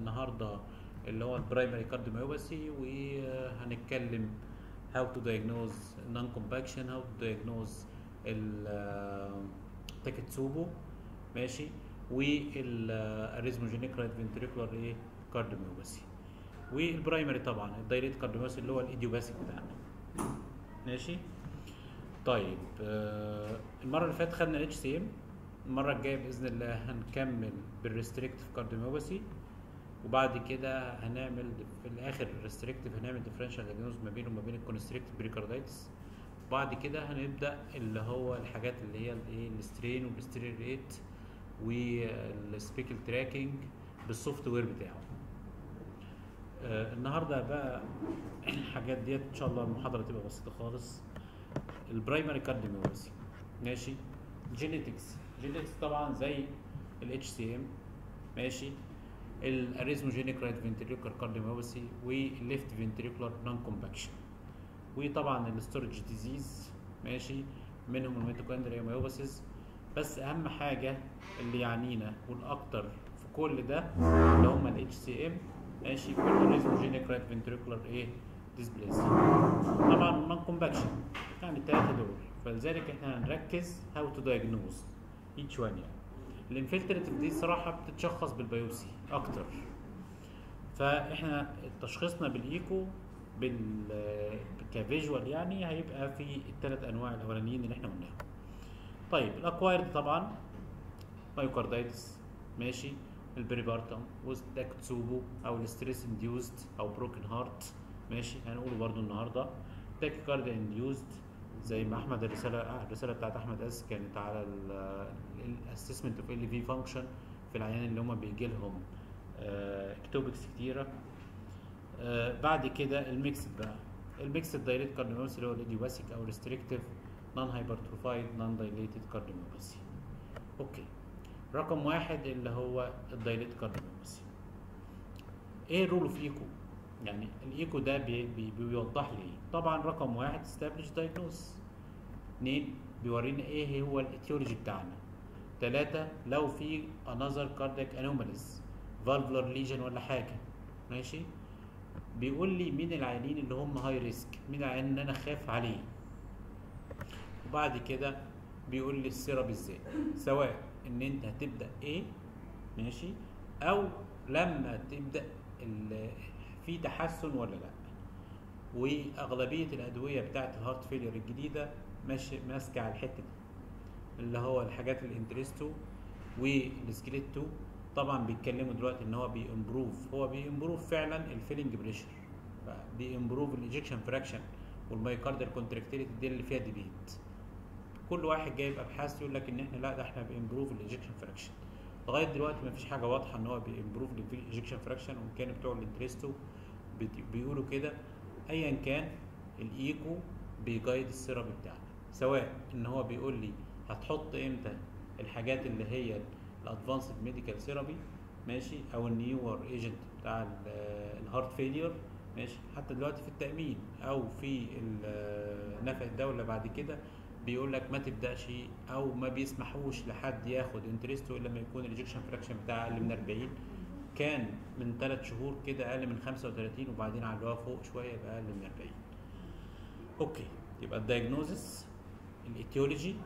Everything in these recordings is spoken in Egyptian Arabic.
النهارده اللي هو البرايمري كارديوميوباثي وهنتكلم how to diagnose non compaction how to diagnose ال تاكيتسوبو ماشي والاريزموجينيك رايت فنتريكولار ايه كارديوميوباثي والبرايمري طبعا الدايريت كارديوميوباثي اللي هو الايديوباثيك بتاعنا ماشي طيب آه المره اللي فاتت خدنا الاتش سي ام المره الجايه باذن الله هنكمل بالريستريكتيف كارديوميوباثي وبعد كده هنعمل في الاخر ريستريكتيف هنعمل ديفرنشال دياجنوز ما بينه وما بين الكونستريكتيف بريكاردايتس وبعد كده هنبدا اللي هو الحاجات اللي هي الايه السترين والسترين ريت والسبيكل تراكنج بالسوفت وير بتاعه آه النهارده بقى الحاجات ديت ان شاء الله المحاضره تبقى بسيطه خالص البرايمري كارديوميوباثي ماشي جينيتكس جينيتكس طبعا زي الاتش سي ام ماشي الاريزموجينيك رايت فنتريكولار كارديوميوباثي والليفت فنتريكولار نون كومباكشن وطبعا الستورج ديزيز ماشي منهم الميتوكوندريا ميوباثيز بس اهم حاجه اللي يعنينا والاكتر في كل ده اللي هم الاتش سي ام ماشي والاريزموجينيك رايت فنتريكولار ايه ديسبليسي طبعا النون كومباكشن يعني الثلاثه دول فلذلك احنا هنركز هاو تو دايجنوز ايتش وان يعني الانفلتريتيف دي صراحه بتتشخص بالبيوسي اكتر فاحنا تشخيصنا بالايكو بال كفيجوال يعني هيبقى في الثلاث انواع الاولانيين اللي احنا قلناهم طيب الاكوايرد طبعا مايوكاردايتس ماشي البريبارتم والتاكتسوبو او الستريس انديوزد او بروكن هارت ماشي هنقوله برضو النهارده تاكيكارد انديوزد زي ما احمد الرساله الرساله بتاعت احمد اس كانت على الاسسمنت اوف ال في فانكشن في العيان اللي هم بيجي لهم اكتوبكس كتيره آه بعد كده الميكسد بقى الميكسد دايريت كارديوميوباثي اللي هو الايديوباثيك او ريستريكتيف نون هايبرتروفايد نون دايليتد كارديوميوباثي اوكي رقم واحد اللي هو الدايليت كارديوميوباثي ايه الرول اوف ايكو يعني الايكو ده بي بي بيوضح لي ايه طبعا رقم واحد استابليش دايجنوز اثنين بيورينا ايه هو الايتيولوجي بتاعنا ثلاثة لو في انذر كاردياك انوماليز فالفولار ليجن ولا حاجة ماشي بيقول لي مين العيانين اللي هم هاي ريسك مين العيان ان انا خاف عليه وبعد كده بيقول لي السيرب ازاي سواء ان انت هتبدا ايه ماشي او لما تبدا في تحسن ولا لا واغلبيه الادويه بتاعه الهارت فيلير الجديده ماشي ماسكه على الحته دي اللي هو الحاجات الانترستو والسكليتو طبعا بيتكلموا دلوقتي ان هو بيمبروف هو بيمبروف فعلا الفيلنج بريشر بيمبروف الايجكشن فراكشن والمايكاردال كونتراكتيليتي دي اللي فيها ديبيت كل واحد جايب ابحاث يقول لك ان احنا لا ده احنا بيمبروف الايجكشن فراكشن لغايه دلوقتي ما فيش حاجه واضحه ان هو بيمبروف الايجكشن فراكشن وان كان بتوع الانترستو بيقولوا كده ايا كان الايكو بيجايد السيرب بتاعنا سواء ان هو بيقول لي هتحط امتى الحاجات اللي هي الادفانسد ميديكال ثيرابي ماشي او النيور ايجنت بتاع الهارت فيلير ماشي حتى دلوقتي في التامين او في نفع الدوله بعد كده بيقول لك ما تبداش او ما بيسمحوش لحد ياخد انترستو الا لما يكون الريجكشن فراكشن بتاعه اقل من 40 كان من 3 شهور كده اقل من 35 وبعدين علوها فوق شويه يبقى اقل من 40 اوكي يبقى الدايجنوزس الايتيولوجي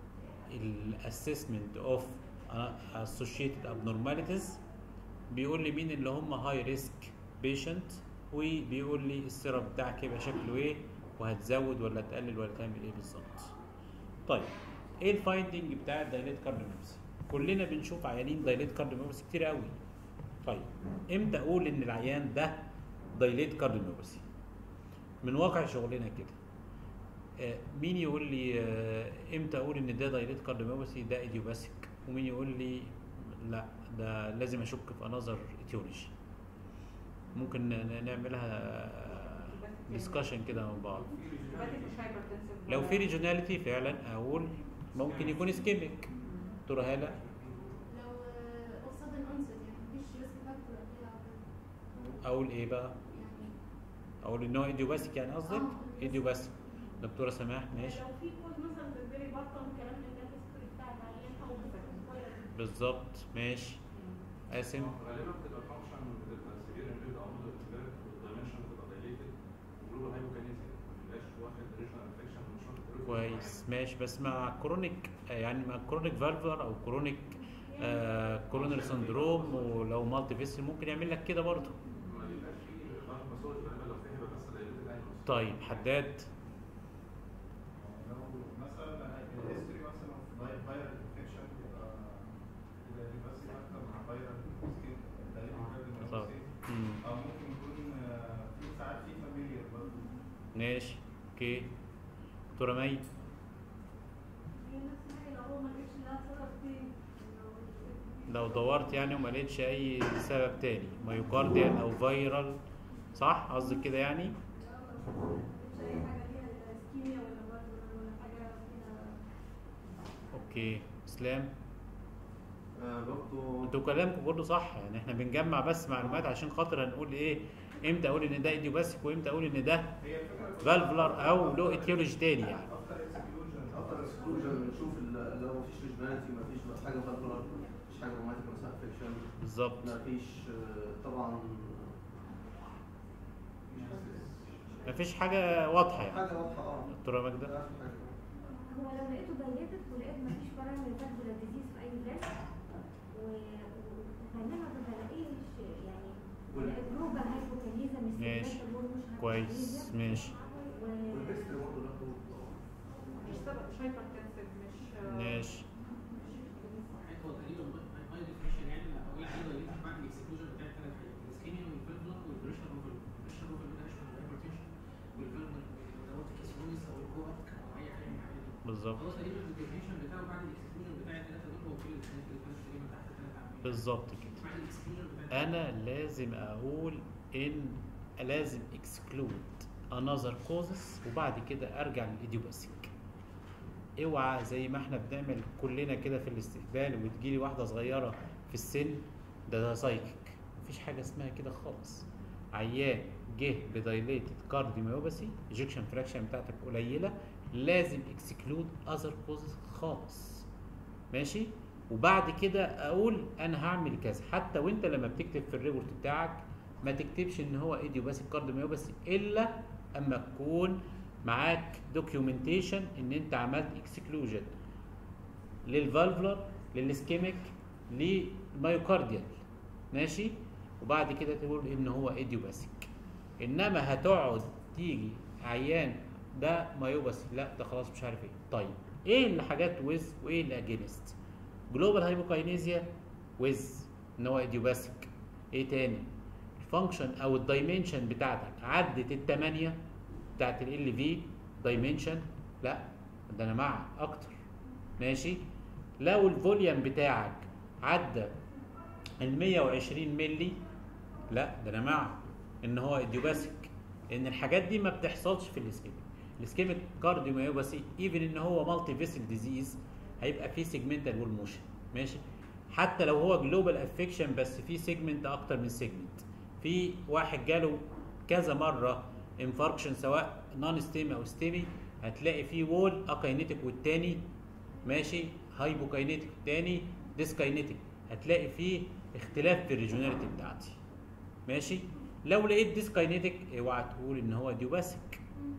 الاسسمنت اوف associated abnormalities بيقول لي مين اللي هم هاي ريسك بيشنت وبيقول لي السيرب بتاعك يبقى شكله ايه وهتزود ولا تقلل ولا تعمل ايه بالظبط طيب ايه الفايندنج بتاع الدايليت كارديوميوباثي كلنا بنشوف عيانين دايليت كارديوميوباثي كتير قوي طيب امتى اقول ان العيان ده دايليت كارديوميوباثي من واقع شغلنا كده آه مين يقول لي آه امتى اقول ان ده دايليت كارديوميوباثي ده ايديوباثيك ومين يقول لي لا ده لازم اشك في انظر ايتيولوجي ممكن نعملها ديسكشن كده مع بعض لو في ريجوناليتي فعلا اقول ممكن يكون اسكيميك دكتوره هاله لو قصاد الانست يعني مفيش ريسك فاكتور اقول ايه بقى يعني اقول ان هو ايديوباثيك يعني قصدك آه. ايديوباثيك دكتوره سماح ماشي لو في كود مثلا في البيري بطن كلام من ده الهيستوري بتاع العيان او بالظبط ماشي قاسم غالبا بتبقى فانكشن كويس ماشي بس مع كرونيك يعني مع كرونيك فالفر او كرونيك آه كورونر سندروم ولو مالتي فيسل ممكن يعمل لك كده برضه ما بيبقاش فيه غلط مسؤول غالبا لو فيه بس دايلوتد ايونز طيب حداد لو مثلا الهيستوري مثلا في فايرال انفكشن يبقى يبقى بس اكتر مع فايرال سكين تقريبا طب. مم. او ممكن يكون آه، في ساعات في فاميليا برضه ماشي اوكي دكتوره مي هي نفس الحاجة لو هو ما لقيتش لها سبب تاني لو دورت يعني وما لقيتش اي سبب تاني مايوكارديال او فايرال صح قصدك كده يعني مش أي حاجة فيها اسكيميا ولا برد ولا حاجة فيها اوكي اسلام آه، برضه انتوا كلامكم كله صح يعني احنا بنجمع بس معلومات عشان خاطر هنقول ايه امتى اقول ان ده ايديوباسيك وامتى اقول ان ده هي الفكره فالفلر او له اتيولوجي تاني يعني اكتر اكسكلوجن اكتر اكسكلوجن نشوف ال- لو مفيش ريجناليتي مفيش حاجه فالفولار مفيش حاجه روماتيك مثلا افكشن بالظبط مفيش آه، طبعا مفيش حاجه واضحه يعني حاجه واضحه اه دكتوره ماجده لا في حاجه هو لو لقيته دايليتد ولقيت مفيش برايمري فالفولار ديزيز في اي فلاس وغالبا ما بلاقيش يعني وال- جلوبال هايبوكاليزا مش ماشي. segmental wall مش كويس hypokalemia. ماشي و- والهيستوري برضه له حدود. مش سبب مش هايبر تنسيف مش ماشي هو تقريبا باي ديفينيشن يعني الاوائل كده اللي بعد الاكسكلوجن بتاع ثلاث حاجات الاسكيميا والفيرفلر والبريشر اوفر البريشر اوفر ده مش الهايبرتنشن والفيرفلر دوت كيسونيس او الكوك او اي حاجه من الحاجات دي بالظبط هو تقريبا الديفينيشن بتاعه بعد الاكسكلوجن بتاع الثلاثه دول هو كل الحاجات اللي كانت تقريبا تحت الثلاث عاملين بالظبط كده بعد الاكسكلوجن بتاع انا لازم اقول ان لازم exclude another causes وبعد كده ارجع للايديوباثيك اوعى زي ما احنا بنعمل كلنا كده في الاستقبال وتجيلي واحده صغيره في السن ده ده سايكيك مفيش حاجه اسمها كده خالص عيان جه بدايليتد كارديوميوباثي ايجكشن فراكشن بتاعتك قليله لازم اكسكلود اذر كوزز خالص ماشي وبعد كده اقول انا هعمل كذا حتى وانت لما بتكتب في الريبورت بتاعك ما تكتبش ان هو ايديوباثيك كارديوميوباثي الا اما تكون معاك دوكيومنتيشن ان انت عملت اكسكلوجن للفالفلر للاسكيميك للمايوكارديال ماشي وبعد كده تقول ان هو ايديوباثيك انما هتقعد تيجي عيان ده مايوباثي لا ده خلاص مش عارف ايه طيب ايه اللي حاجات ويز وايه اللي اجينست جلوبال هايبوكاينيزيا ويز ان هو ايديوباثيك ايه تاني الفانكشن او الدايمنشن بتاعتك عدت الثمانيه بتاعت ال في دايمنشن لا ده انا مع اكتر ماشي لو الفوليوم بتاعك عدى ال 120 ملي لا ده انا مع ان هو ايديوباثيك لان الحاجات دي ما بتحصلش في الاسكيميك الاسكيميك كارديوميوباثي ايفن ان هو مالتي فيسل ديزيز هيبقى فيه سيجمنتال وول موشن ماشي حتى لو هو جلوبال افكشن بس في سيجمنت اكتر من سيجمنت في واحد جاله كذا مره انفاركشن سواء نون ستيمي او ستيمي هتلاقي فيه وول اكاينيتك والتاني ماشي هايبوكاينيتك التاني ديسكاينيتك هتلاقي فيه اختلاف في الريجوناليتي بتاعتي ماشي لو لقيت ديسكاينيتك اوعى تقول ان هو ديوباسيك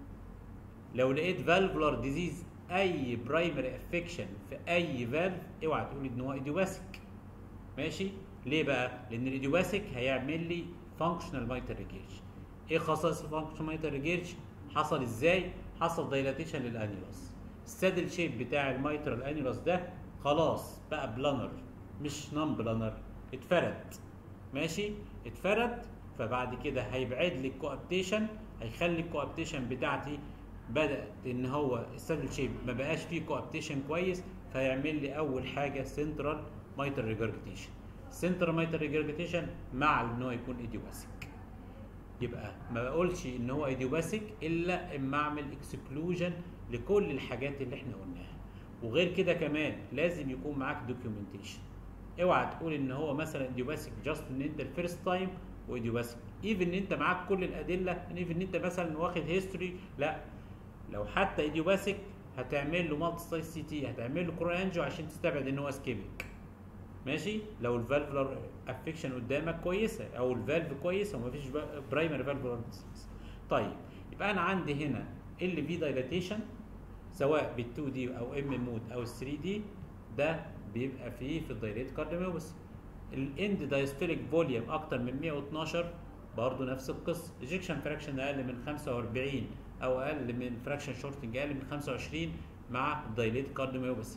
لو لقيت فالفولار ديزيز اي برايمري افكشن في اي فالف اوعى تقول ان هو ايديوباسيك ماشي ليه بقى لان الايديوباسيك هيعمل لي فانكشنال مايتر ريجيرج ايه خصائص الفانكشنال مايتر ريجيرج حصل ازاي حصل دايلاتيشن للانيولاس السادل شيب بتاع المايترال انيولاس ده خلاص بقى بلانر مش نون بلانر اتفرد ماشي اتفرد فبعد كده هيبعد لي الكوابتيشن هيخلي الكوابتيشن بتاعتي بدات ان هو السادل شيب ما بقاش فيه كوابتيشن كويس فيعمل لي اول حاجه سنترال مايتر ريجرجيتيشن سنترال مايتر ريجرجيتيشن مع ان هو يكون ايديوباسيك يبقى ما بقولش ان هو ايديوباسيك الا اما اعمل اكسكلوجن لكل الحاجات اللي احنا قلناها وغير كده كمان لازم يكون معاك دوكيومنتيشن اوعى تقول ان هو مثلا ايديوباسيك جاست ان انت الفيرست تايم وايديوباسيك ايفن ان انت معاك كل الادله ايفن ان انت مثلا واخد هيستوري لا لو حتى ايديوباسيك هتعمل له مالتي سايز سي تي هتعمل له كورا انجيو عشان تستبعد ان هو اسكيميك ماشي لو الفالفولار افكشن قدامك كويسه او الفالف كويسه ومفيش برايمري فالفولار ديزيز طيب يبقى انا عندي هنا ال في دايلاتيشن سواء بال 2 دي او ام مود او ال 3 دي ده بيبقى فيه في الدايليت كارديوميوباثي الاند دايستوليك فوليوم اكتر من 112 برضه نفس القصه ايجكشن فراكشن اقل من 45 او اقل من فراكشن شورتنج اقل من 25 مع الدايليت كارديوميوباثي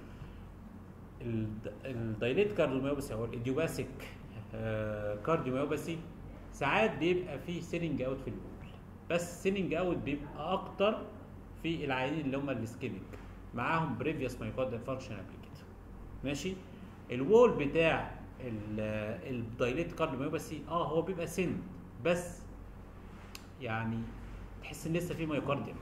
الد- الدايليت كارديوميوباثي او الايديوباثيك كارديوميوباثي ساعات بيبقى فيه سيلينج اوت في البول بس سيلينج اوت بيبقى اكتر في العيانين اللي هم الاسكيميك معاهم بريفيوس مايوكارديال فانكشن قبل كده ماشي الوول بتاع الدايليت كارديوميوباثي اه هو بيبقى سن بس يعني تحس ان لسه في مايوكارديوم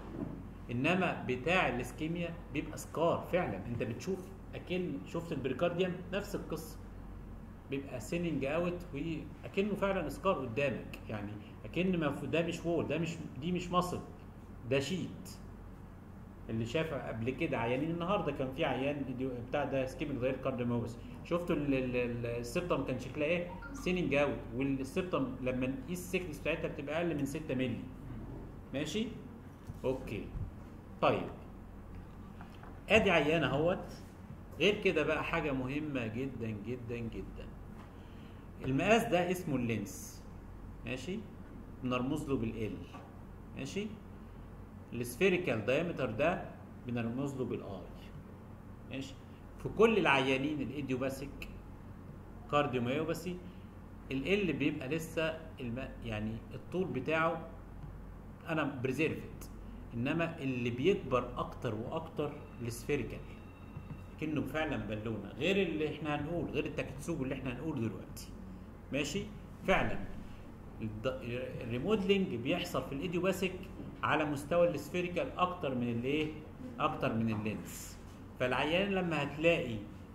انما بتاع الاسكيميا بيبقى سكار فعلا انت بتشوف اكن شفت البريكارديوم نفس القصه بيبقى سيننج اوت واكنه فعلا سكار قدامك يعني اكن ما في- ده مش وول ده مش دي مش مصل ده شيت اللي شاف قبل كده عيانين النهارده كان في عيان فيديو بتاع ده سكيميك دايركت كارديوميوباثي شفتوا ال- ال- ال- السبتم كان شكلها ايه؟ سيننج اوت والسبتم لما نقيس السكنس بتاعتها بتبقى اقل من 6 مللي ماشي؟ اوكي طيب ادي عيان اهوت غير كده بقى حاجه مهمه جدا جدا جدا المقاس ده اسمه اللينس ماشي بنرمز له بالال ماشي السفيريكال دايمتر ده بنرمز له بالاي ماشي في كل العيانين الايديوباثيك كارديوميوباثي ال بيبقى لسه الم... يعني الطول بتاعه انا بريزيرفد انما اللي بيكبر اكتر واكتر السفيريكال كأنه فعلا بالونه غير اللي احنا هنقول غير التكتسوب اللي احنا هنقوله دلوقتي ماشي فعلا الد- الريموديلنج بيحصل في الايديوباثيك على مستوى السفيريكال اكتر من الايه اكتر من اللينس فالعيان لما هتلاقي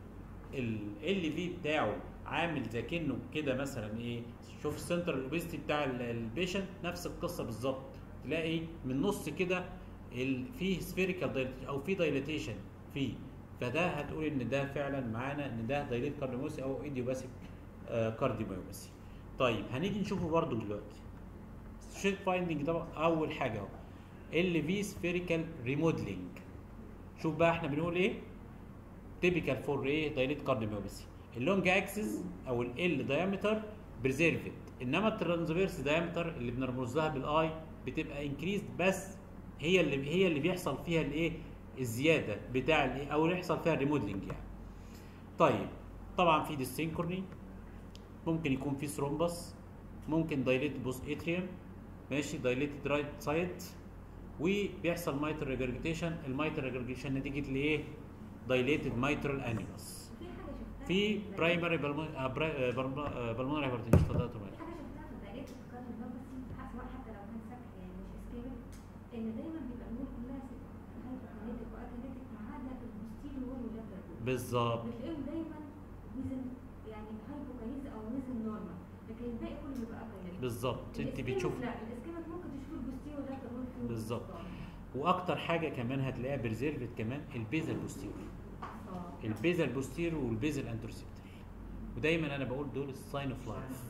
ال في بتاعه عامل زي كأنه كده مثلا ايه شوف السنترال اوبيستي بتاع البيشنت نفس القصه بالظبط تلاقي من نص كده ال- فيه سفيريكال او في دايليتيشن فيه فده هتقول ان ده فعلا معانا ان ده دايليت كارديوميوباثي او ايديوباثيك كارديوميوباثي طيب هنيجي نشوفه برضو دلوقتي شيت فايندنج طبعا اول حاجه اهو ال في سفيريكال ريموديلنج شوف بقى احنا بنقول ايه تيبيكال فور ايه دايليت كارديوميوباثي اللونج اكسس او ال دايمتر بريزيرفد انما الترانسفيرس دايمتر اللي بنرمز لها بالاي بتبقى انكريزد بس هي اللي هي اللي بيحصل فيها الايه الزياده بتاع الايه او اللي يحصل فيها الريموديلنج يعني طيب طبعا في ديسينكروني ممكن يكون في ثرومبس ممكن دايليت بوس اتريوم ماشي دايليتد رايت سايد وبيحصل مايتر ريجرجيتيشن المايتر ريجرجيتيشن نتيجه لايه دايليتد مايترال انيموس في حاجه شفتها في في برايمري بالمونري هايبرتنشن اتفضل يا دكتور في حاجه شفتها في الدايركت الكارديو بس سواء حتى لو كان سكر يعني مش اسكيمل ان دايما بيبقى الامور كلها هايبوكاليتيك واكاليتيك ما عدا البوستيريور وول واللاترال بالظبط بتلاقيهم دايما وزن يعني هايبوكاليز او وزن نورمال لكن الباقي كله بيبقى اكاليتيك بالظبط انت الإسكيميك بتشوف لا الاسكيميك ممكن تشوف البوستيريور واللاترال وول فيه بالظبط. بالظبط. واكتر حاجه كمان هتلاقيها بريزيرفد كمان البيزل بوستيرور اه البيزل بوستيرور والبيزل انتروسيبتال ودايما انا بقول دول الساين اوف لايف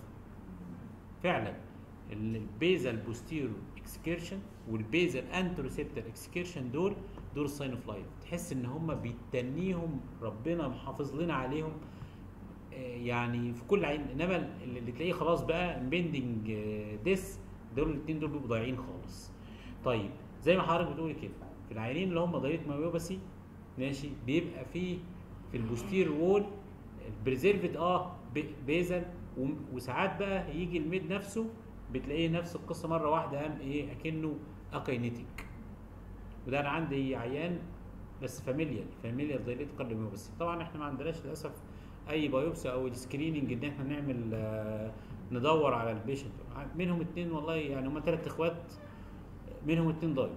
فعلا البيزل بوستيرور اكسكيرشن والبيزل انتروسيبتال اكسكيرشن دول دول الساين اوف لايف تحس ان هم بيتنيهم ربنا محافظ لنا عليهم آه، يعني في كل عين انما اللي اللي تلاقيه خلاص بقى امبندنج ديس دول الاثنين دول بيبقوا ضايعين خالص طيب زي ما حضرتك بتقولي كده في العيانين اللي هم ضايعين مايوباسي ماشي بيبقى فيه في البوستير وول بريزيرفد اه ب- بيزل وم- وساعات بقى يجي الميد نفسه بتلاقيه نفس القصه مره واحده قام ايه اكنه اكاينيتيك وده انا عندي عيان بس فاميليال فاميليال دايليت كارديوميوباثي طبعا احنا ما عندناش للاسف اي بايوبسي او سكريننج ان احنا نعمل آه، ندور على البيشنت منهم اتنين والله يعني هم ثلاث اخوات منهم اتنين ضايع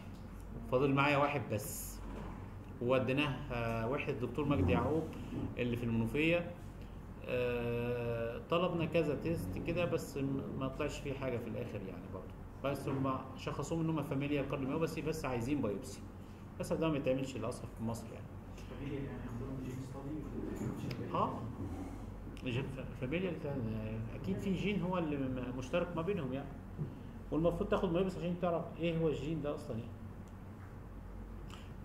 فاضل معايا واحد بس ووديناه آه، واحد الدكتور مجدي يعقوب اللي في المنوفيه آه، طلبنا كذا تيست كده بس م- ما طلعش فيه حاجه في الاخر يعني برضه بس هم شخصوهم ان هم فاميليا كارديوميوباثي بس عايزين بايوبسي بس ده ما يتعملش للاسف في مصر يعني فاميليا يعني عندهم جين ستادي اه جين ف- فاميليا كان- اكيد في جين هو اللي م- مشترك ما بينهم يعني والمفروض تاخد بايوبسي عشان تعرف ايه هو الجين ده اصلا يعني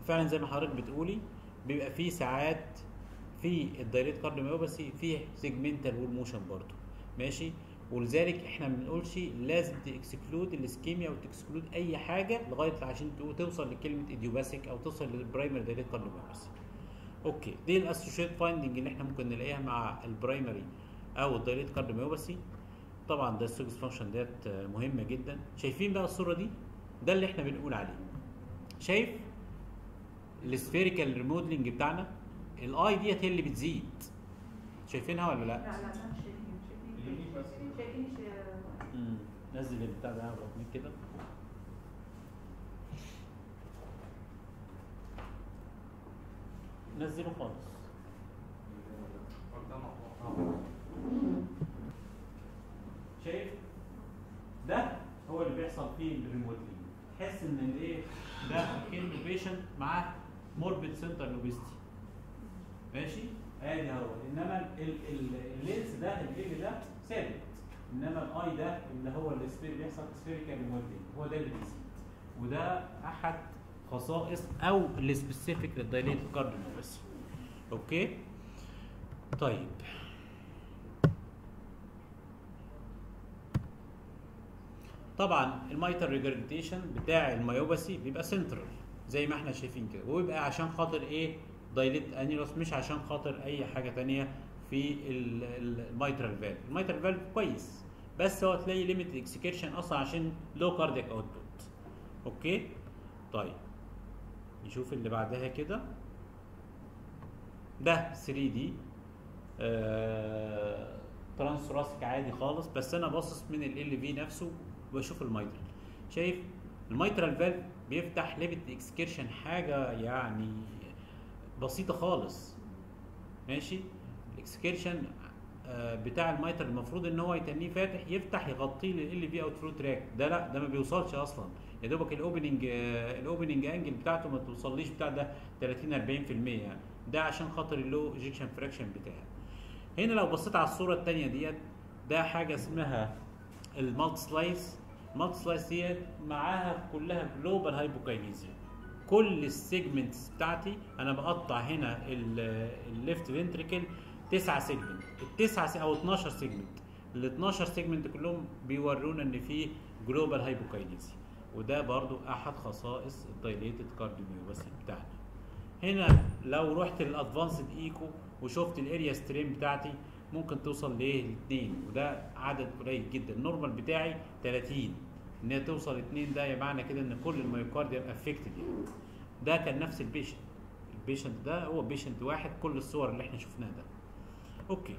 فعلا زي ما حضرتك بتقولي بيبقى فيه ساعات في الدايريت كارديوميوباثي فيه سيجمنتال والموشن برضه ماشي ولذلك احنا ما بنقولش لازم تكسكلود الاسكيميا وتكسكلود اي حاجه لغايه عشان تو- توصل لكلمه ايديوباثيك او توصل للبرايمري دايريت كارديوميوباثي اوكي دي الاسوشيت فايندنج اللي احنا ممكن نلاقيها مع البرايمري او الدايريت كارديوميوباثي طبعا ده السوكس فانكشن ديت آه، مهمه جدا شايفين بقى الصوره دي ده اللي احنا بنقول عليه شايف السفيريكال ريموديلنج بتاعنا الاي ديت هي اللي بتزيد شايفينها ولا لا؟ لا لا لا مش شايفين اليمين بس. شايفين شايفين مم. نزل البتاع ده على الرقمين كده نزله خالص شايف ده هو اللي بيحصل فيه الريموتلي تحس ان الايه ده كانه بيشنت معاه موربيد سنتر لوبيستي ماشي ادي اهو انما ال- ال- اللينس ده ال ده ثابت انما الاي ده اللي هو السفير بيحصل سفيريكال ريموتلي هو ده اللي بيزيد وده احد خصائص او السبيسيفيك للدايليت كارديوميوباثي اوكي طيب طبعا المايتر ريجرديشن بتاع الميوباثي بيبقى سنترال زي ما احنا شايفين كده ويبقى عشان خاطر ايه دايليت انيلوس مش عشان خاطر اي حاجه تانية في المايترال فالف المايترال فالف كويس بس هو تلاقي ليميت اكسكيرشن اصلا عشان لو كاردياك اوتبوت اوكي طيب نشوف اللي بعدها كده ده 3 دي آه ترانس راسك عادي خالص بس انا باصص من ال في نفسه وبشوف الميترال شايف الميترال فالف بيفتح ليميت اكسكيرشن حاجه يعني بسيطه خالص ماشي الاكسكيرشن آه، بتاع الميترال المفروض ان هو يتنيه فاتح يفتح يغطيه لل في اوت فلو تراك ده لا ده ما بيوصلش اصلا يا دوبك الاوبننج آه، الاوبننج انجل بتاعته ما توصليش بتاع ده 30 40% يعني ده عشان خاطر اللو ايجكشن فراكشن بتاعه هنا لو بصيت على الصوره الثانيه ديت ده حاجه اسمها المالت سلايس المالت سلايس ديت معاها كلها جلوبال هايبوكاينيزيا كل السيجمنتس بتاعتي انا بقطع هنا الليفت فنتريكل تسعة سيجمنت التسعة س- او 12 سيجمنت ال 12 سيجمنت كلهم بيورونا ان في جلوبال هايبوكاينيزيا وده برضو احد خصائص الدايليتد كارديوميوباثي بتاعنا هنا لو رحت للادفانسد ايكو وشفت الاريا ستريم بتاعتي ممكن توصل لايه لاثنين وده عدد قليل جدا النورمال بتاعي 30 ان هي توصل اتنين ده يبقى معنى كده ان كل الميوكارديوم افكتد يعني ده كان نفس البيشنت البيشنت ده هو بيشنت واحد كل الصور اللي احنا شفناها ده اوكي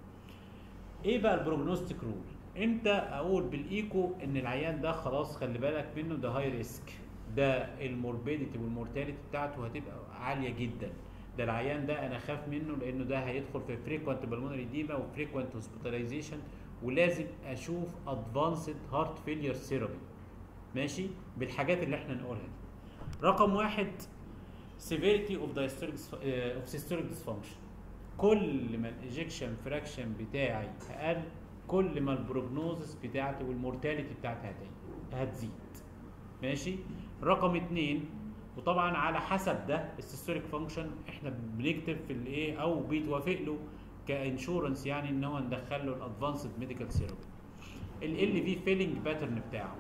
ايه بقى البروجنوستيك رول امتى اقول بالايكو ان العيان ده خلاص خلي بالك منه ده هاي ريسك ده الموربيديتي والمورتاليتي بتاعته هتبقى عاليه جدا ده العيان ده انا خاف منه لانه ده هيدخل في فريكوانت بالمونري ديما وفريكوانت هوسبيتاليزيشن ولازم اشوف ادفانسد هارت فيلير ثيرابي ماشي بالحاجات اللي احنا نقولها دي رقم واحد severity of diastolic uh, of systolic dysfunction كل ما الايجكشن فراكشن بتاعي اقل كل ما البروجنوزس بتاعتي والمورتاليتي بتاعتي هت- هتزيد ماشي رقم اتنين وطبعا على حسب ده السيستوليك فانكشن احنا بنكتب في الايه او بيتوافق له كانشورنس يعني ان هو ندخل له الادفانسد ميديكال ثيرابي ال في فيلنج باترن بتاعه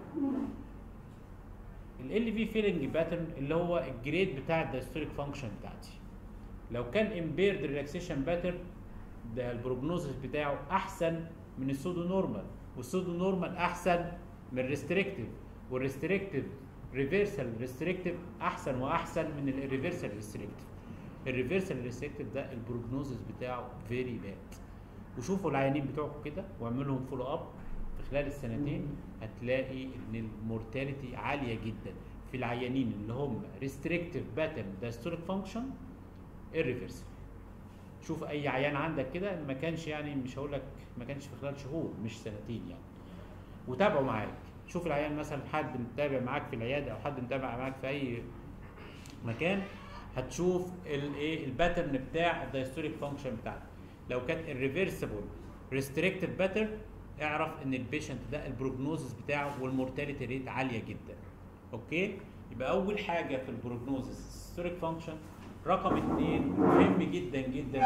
ال في فيلنج باترن اللي هو الجريد بتاع الدايستوليك فانكشن بتاعتي لو كان امبيرد ريلاكسيشن باترن ده البروجنوزس بتاعه احسن من السودو نورمال والسودو نورمال احسن من الريستريكتيف والريستريكتيف ريفيرسال ريستريكتيف احسن واحسن من الريفيرسال ريستريكتيف الريفيرسال ريستريكتيف ده البروجنوزس بتاعه فيري باد وشوفوا العيانين بتوعكم كده واعملوا لهم فولو اب في خلال السنتين هتلاقي ان المورتاليتي عاليه جدا في العيانين اللي هم ريستريكتيف باترن دايستوليك فانكشن الريفرسال شوف اي عيان عندك كده ما كانش يعني مش هقول لك ما كانش في خلال شهور مش سنتين يعني وتابعوا معاك شوف العيان مثلا حد متابع معاك في العياده او حد متابع معاك في اي مكان هتشوف الايه الباترن بتاع الدايستوليك فانكشن بتاعتك لو كانت الريفرسبل ريستريكتيف باترن اعرف ان البيشنت ده البروجنوزس بتاعه والمورتاليتي ريت عاليه جدا اوكي يبقى اول حاجه في البروجنوزس ستوريك فانكشن رقم اثنين مهم جدا جدا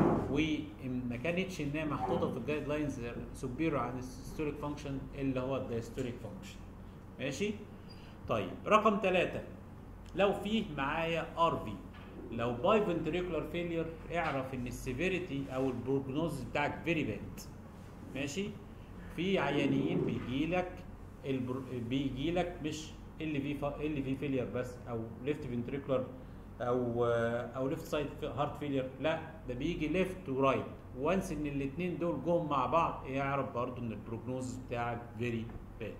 وما كانتش انها محطوطه في الجايد لاينز سوبيرو عن الستوريك فانكشن اللي هو الدايستوريك فانكشن ماشي طيب رقم ثلاثة لو فيه معايا ار في لو باي فنتريكولار فيلير اعرف ان السيفيريتي او البروجنوز بتاعك فيري باد ماشي في عيانين بيجي لك البر... بيجي لك مش اللي في ف... اللي في فيلير بس او ليفت فنتريكولار او او ليفت سايد هارت فيلير لا ده بيجي ليفت ورايت وانس ان الاثنين دول جم مع بعض يعرف برضو ان البروجنوز بتاعك فيري باد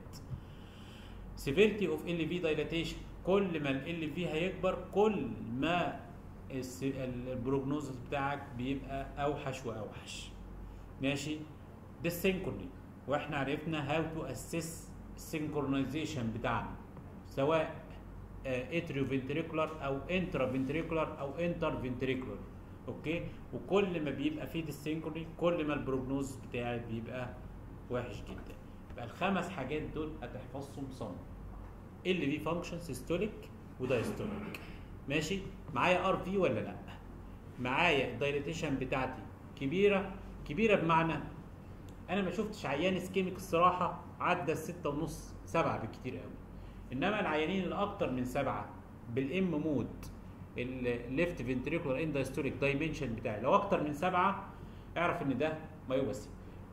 severity of LV dilatation كل ما ال LV هيكبر كل ما الس- ال- البروجنوزس بتاعك بيبقى اوحش واوحش ماشي ده السينكروني واحنا عرفنا هاو تو اسيس السينكرونايزيشن بتاعنا سواء اتريو فنتريكولار او انترا فنتريكولار او انتر فنتريكولار اوكي وكل ما بيبقى فيه السينكروني كل ما البروجنوز بتاعي بيبقى وحش جدا يبقى الخمس حاجات دول هتحفظهم صم اللي في فانكشن سيستوليك ودايستوليك ماشي معايا ار في ولا لا معايا الدايليتيشن بتاعتي كبيره كبيره بمعنى انا ما شفتش عيان اسكيميك الصراحه عدى الستة ونص سبعة بالكتير قوي انما العيانين اللي اكتر من سبعة بالام مود الليفت فنتريكولار اندايستوليك دايمنشن بتاعي لو اكتر من سبعة اعرف ان ده مايوباسي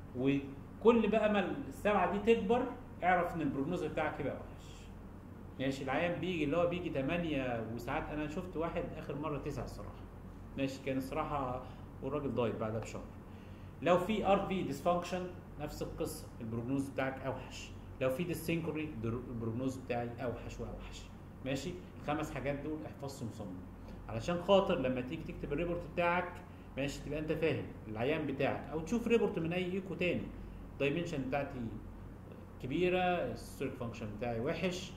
وكل بقى ما السبعة دي تكبر اعرف ان البروجنوز بتاعك يبقى وحش ماشي العيان بيجي اللي هو بيجي 8 وساعات انا شفت واحد اخر مره 9 الصراحه ماشي كان الصراحه والراجل ضايق بعدها بشهر لو في ار في ديسفانكشن نفس القصه البروجنوز بتاعك اوحش لو في ديسينكروني البروجنوز بتاعي اوحش واوحش ماشي الخمس حاجات دول احفظهم صم علشان خاطر لما تيجي تكتب الريبورت بتاعك ماشي تبقى انت فاهم العيان بتاعك او تشوف ريبورت من اي ايكو تاني الدايمنشن بتاعتي كبيره الستوريك فانكشن بتاعي وحش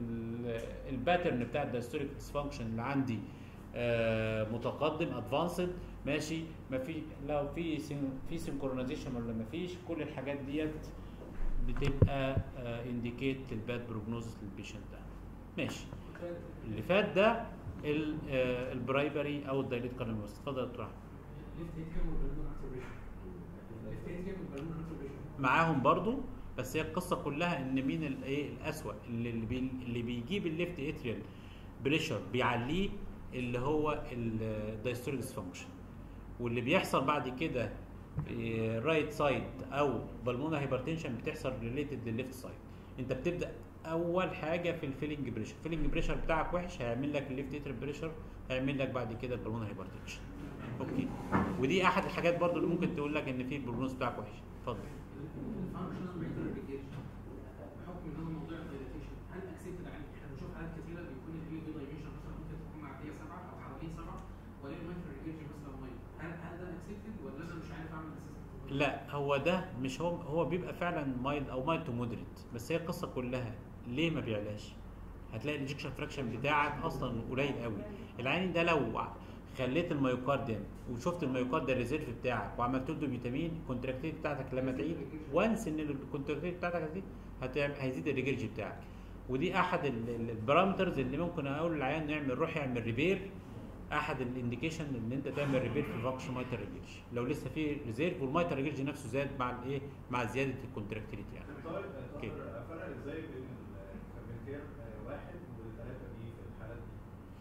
الباترن بتاع الدايستوريك ديسفانكشن اللي عندي آه، متقدم ادفانسد ماشي ما في لو في سين في سينكرونايزيشن ولا ما فيش كل الحاجات ديت بتبقى انديكيت الباد بروجنوزس للبيشنت ده ماشي اللي فات ده ال- آه، البرايمري او الدايليت كارنيوس اتفضل يا دكتور أحمد. ليفت هيد كام والبالون اكتيفيشن ليفت هيد كام والبالون اكتيفيشن معاهم برضو بس هي القصه كلها ان مين الايه الاسوأ اللي اللي, بي اللي بيجيب الليفت اتريال بريشر بيعليه اللي هو الدايستوريك ديسفانكشن واللي بيحصل بعد كده رايت سايد او بالمونا هايبرتنشن بتحصل ريليتد للليفت سايد انت بتبدا اول حاجه في الفيلنج بريشر الفيلنج بريشر بتاعك وحش هيعمل لك الليفت اتريال بريشر هيعمل لك بعد كده البالمونا هايبرتنشن اوكي ودي احد الحاجات برضو اللي ممكن تقول لك ان في البروجنوز بتاعك وحش اتفضل الفانكشنال ميتر ريجيشن بحكم ان هو موضوع الدايليتيشن هل اكسبتد عن احنا بنشوف حالات كثيره بيكون الفي في دايمنشن مثلا ممكن تكون معديه سبعه او حوالين سبعه ولكن الميتر ريجيشن مثلا ميه هل هل ده اكسبتد ولا انا مش عارف اعمل اسسمنت لا هو ده مش هو هو بيبقى فعلا مايلد او مايلد تو مودريت بس هي القصه كلها ليه ما بيعلاش هتلاقي الانجكشن فراكشن بتاعك اصلا قليل قوي العين ده لو خليت الميوكارديان وشفت الميوكارديان ريزيرف بتاعك وعملت له فيتامين الكونتراكتيف بتاعتك لما تعيد وانس ان الكونتراكتيف بتاعتك هتزيد هتعمل هيزيد الريجرج بتاعك ودي احد ال- ال- البارامترز اللي ممكن اقول للعيان نعمل روح يعمل ريبير احد الانديكيشن ان انت تعمل ريبير في فانكشن مايتر ريجرج لو لسه في ريزيرف والمايتر ريجرج نفسه زاد مع الايه مع زياده الكونتراكتيليتي يعني طيب أوكي. أقدر افرق ازاي بين الكافيتير واحد والثلاثه دي في الحالات دي؟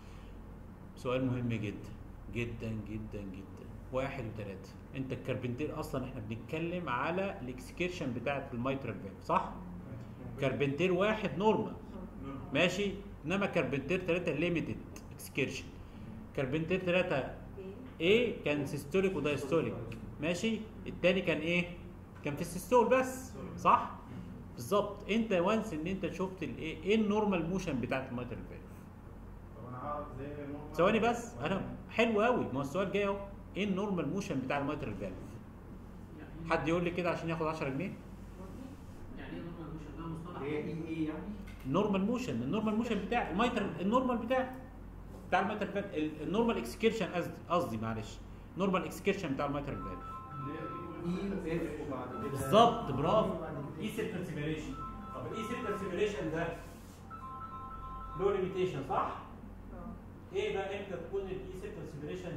سؤال مهم جدا جدا جدا جدا واحد وثلاثة انت الكربنتير اصلا احنا بنتكلم على الاكسكيرشن بتاعت الميترال فالف صح؟ كربنتير واحد نورمال ماشي انما كربنتير ثلاثة ليميتد اكسكيرشن كربنتير ثلاثة ايه كان سيستوليك ودايستوليك ماشي التاني كان ايه؟ كان في السيستول بس صح؟ بالظبط انت وانس ان انت شفت الايه ايه النورمال موشن بتاعت الميترال فالف طب انا هعرف ازاي normal- ثواني بس انا حلو قوي ما هو السؤال جاي اهو ايه النورمال موشن بتاع الميترال فالف يعني حد يقول لي كده عشان ياخد 10 جنيه يعني ايه نورمال موشن ده مصطلح هي ايه ايه يعني؟ النورمال موشن النورمال موشن بتاع الميترال النورمال بتاع بتاع الميترال فالف ال- النورمال اكسكيرشن قصدي قصدي معلش نورمال اكسكيرشن بتاع الميترال فالف اي اف وبعد كده بالظبط برافو اي سيبتال سيميليشن طب الاي سيبتال سيميليشن ده له ليميتيشن صح؟ ايه بقى امتى تكون الاي سيبتال سيبريشن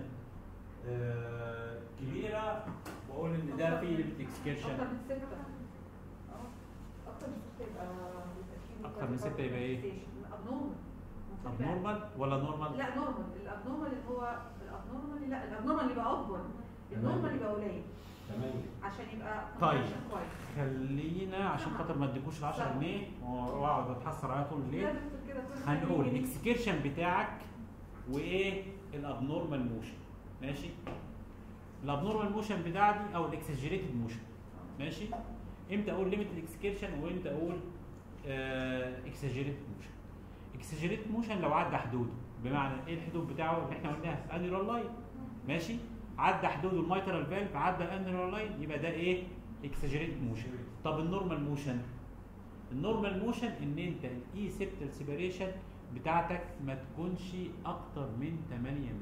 كبيره واقول ان ده فيه ليميت اكسكيرشن اكتر من ستة اه اكتر من ستة يبقى بيبقى أكتر من ستة يبقى إيه؟ ابنورمال ابنورمال ولا نورمال؟ لا نورمال الابنورمال اللي هو الابنورمال لا الابنورمال يبقى اكبر النورمال يبقى قليل تمام عشان يبقى طيب. عشان كويس خلينا عشان خاطر ما اديكوش ال 10 جنيه واقعد اتحسر عليها طول الليل لا، دكتور كده كل حاجة هنقول بيجي. الاكسكيرشن بتاعك وايه الابنورمال موشن ماشي الابنورمال موشن بتاعتي او الاكسجريتد موشن ماشي امتى اقول ليميت الاكسكيرشن وامتى اقول اكسجريتد موشن اكسجريتد موشن لو عدى حدوده بمعنى ايه الحدود بتاعه اللي احنا قلناها انيرال لاين ماشي عدى حدوده الميترال فالف عدى الانيرال لاين يبقى ده ايه اكسجريتد موشن طب النورمال موشن النورمال موشن ان انت الاي سيبتال سيبريشن بتاعتك ما تكونش اكتر من 8 مللي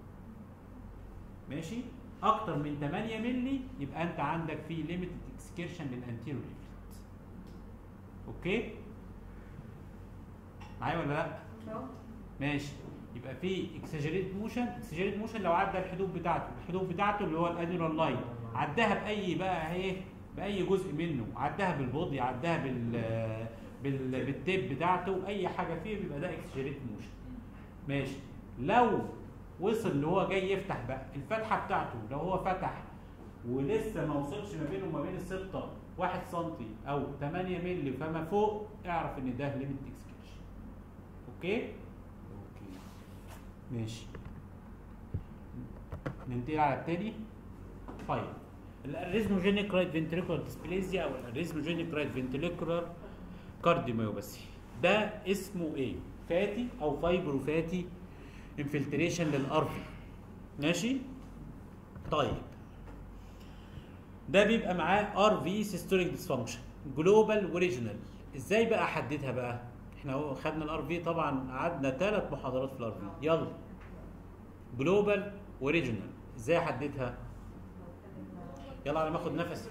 ماشي اكتر من 8 مللي يبقى انت عندك في ليميتد اكسكيرشن للانتيريور ليفلت اوكي معايا ولا لا أهو. ماشي يبقى في اكسجريت موشن اكسجريت موشن لو عدى الحدود بتاعته الحدود بتاعته اللي هو الانيرال لاين عداها باي بقى ايه باي جزء منه عداها بالبودي عداها بال بال بالتيب بتاعته اي حاجه فيه بيبقى ده اكسجريت موشن ماشي لو وصل اللي هو جاي يفتح بقى الفتحه بتاعته لو هو فتح ولسه ما وصلش ما بينه وما بين السبطه 1 سم او 8 مللي فما فوق اعرف ان ده ليميت اكسكيرشن اوكي اوكي ماشي ننتقل على التاني طيب الاريزموجينيك رايت فنتريكولار ديسبليزيا او الاريزموجينيك رايت فنتريكولار كارديوميوباثي ده اسمه ايه فاتي او فايبرو فاتي انفلتريشن للارفي ماشي طيب ده بيبقى معاه ار في سيستوليك ديسفانكشن جلوبال وريجنال ازاي بقى احددها بقى احنا اهو خدنا الار في طبعا قعدنا ثلاث محاضرات في الار في يلا جلوبال وريجنال ازاي احددها يلا على ما اخد نفس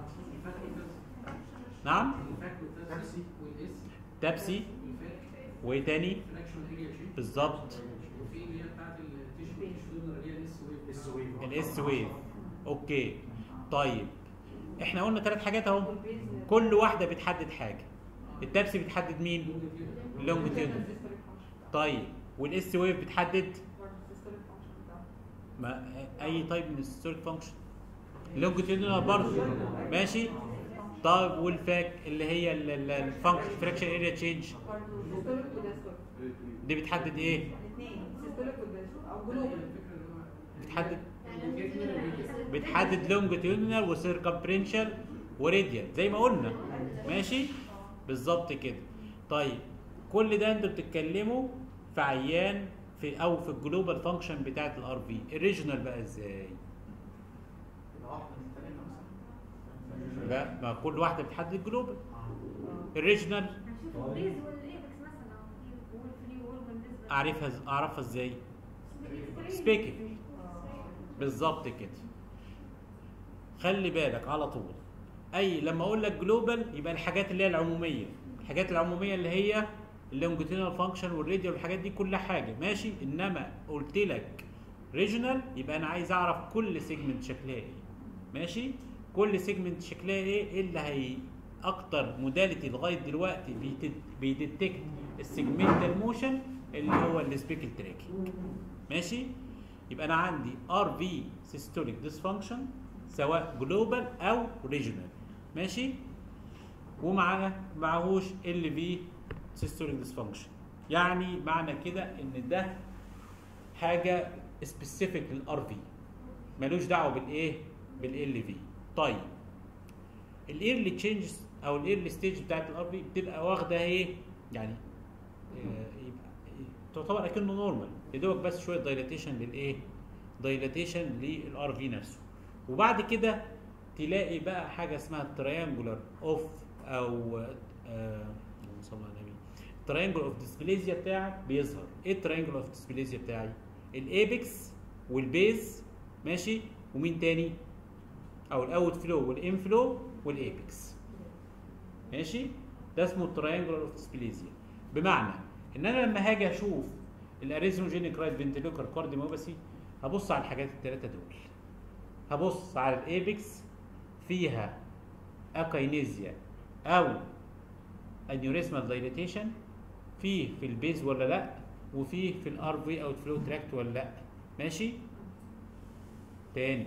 نعم تابسي والاس تابسي والفاك وايه تاني فراكشن اريا شيب بالظبط وفي اللي هي بتاعت التيشو تيشو اللي هي الاس ويف اس ويف الاس ويف اوكي طيب احنا قلنا ثلاث حاجات اهو والبيز كل واحده بتحدد حاجه التابسي بتحدد مين لونجيتيودنال طيب والاس ويف بتحدد ما اي تايب من الستوريك فانكشن لونجيتيودنال برضه ماشي طيب والفاك اللي هي الفانكشن فراكشن اريا تشينج دي بتحدد ايه الاثنين سيستوليك والبيز او جلوبال بتحدد بتحدد لونجيتيودنال وسيركمفرنشال وراديال زي ما قلنا ماشي بالظبط كده طيب كل ده انتوا بتتكلموا في عيان في او في الجلوبال فانكشن بتاعت الار في الريجنال بقى ازاي واحدة من التانية مثلا لا ما كل واحده بتحدد الجلوبال الريجنال هنشوف البيز والايبكس مثلا والفري وول بالنسبه اعرفها اعرفها ازاي سبيكل بالظبط كده خلي بالك على طول اي لما اقول لك جلوبال يبقى الحاجات اللي هي العموميه الحاجات العموميه اللي هي اللونجيتيودنال فانكشن والراديال والحاجات دي كل حاجه ماشي انما قلت لك ريجونال يبقى انا عايز اعرف كل سيجمنت شكلها ايه ماشي كل سيجمنت شكلها ايه إيه اللي هي اكتر موداليتي لغايه دلوقتي بيتد- بيديتكت السيجمنتال موشن اللي هو السبيكل تراكنج ماشي يبقى انا عندي ار في سيستوليك ديسفانكشن سواء جلوبال او ريجونال ماشي ومعاه معهوش ال في سيستوليك ديسفانكشن يعني معنى كده ان ده حاجه سبيسيفيك للار في ملوش دعوه بالايه بالال في طيب الايرلي تشينجز او الايرلي ستيج بتاعت الار في بتبقى واخده ايه يعني آه، يبقى تعتبر اكنه نورمال يا دوبك بس شويه دايلاتيشن للايه دايلاتيشن للار في نفسه وبعد كده تلاقي بقى حاجه اسمها تريانجولار اوف او آه، اللهم صل على النبي التريانجل اوف ديسبليزيا بتاعك بيظهر ايه التريانجل اوف ديسبليزيا بتاعي الايبكس والبيز ماشي ومين تاني او الاوت فلو والان فلو والايبكس ماشي ده اسمه التريانجل اوف ديسبليزيا بمعنى ان انا لما هاجي اشوف الاريزموجينيك رايت فنتريكولار كارديوميوباثي هبص على الحاجات الثلاثه دول هبص على الايبكس فيها اكاينيزيا او انيوريزمال دايليتيشن في في البيز ولا لا وفي في الار في او الفلو تراكت ولا لا ماشي تاني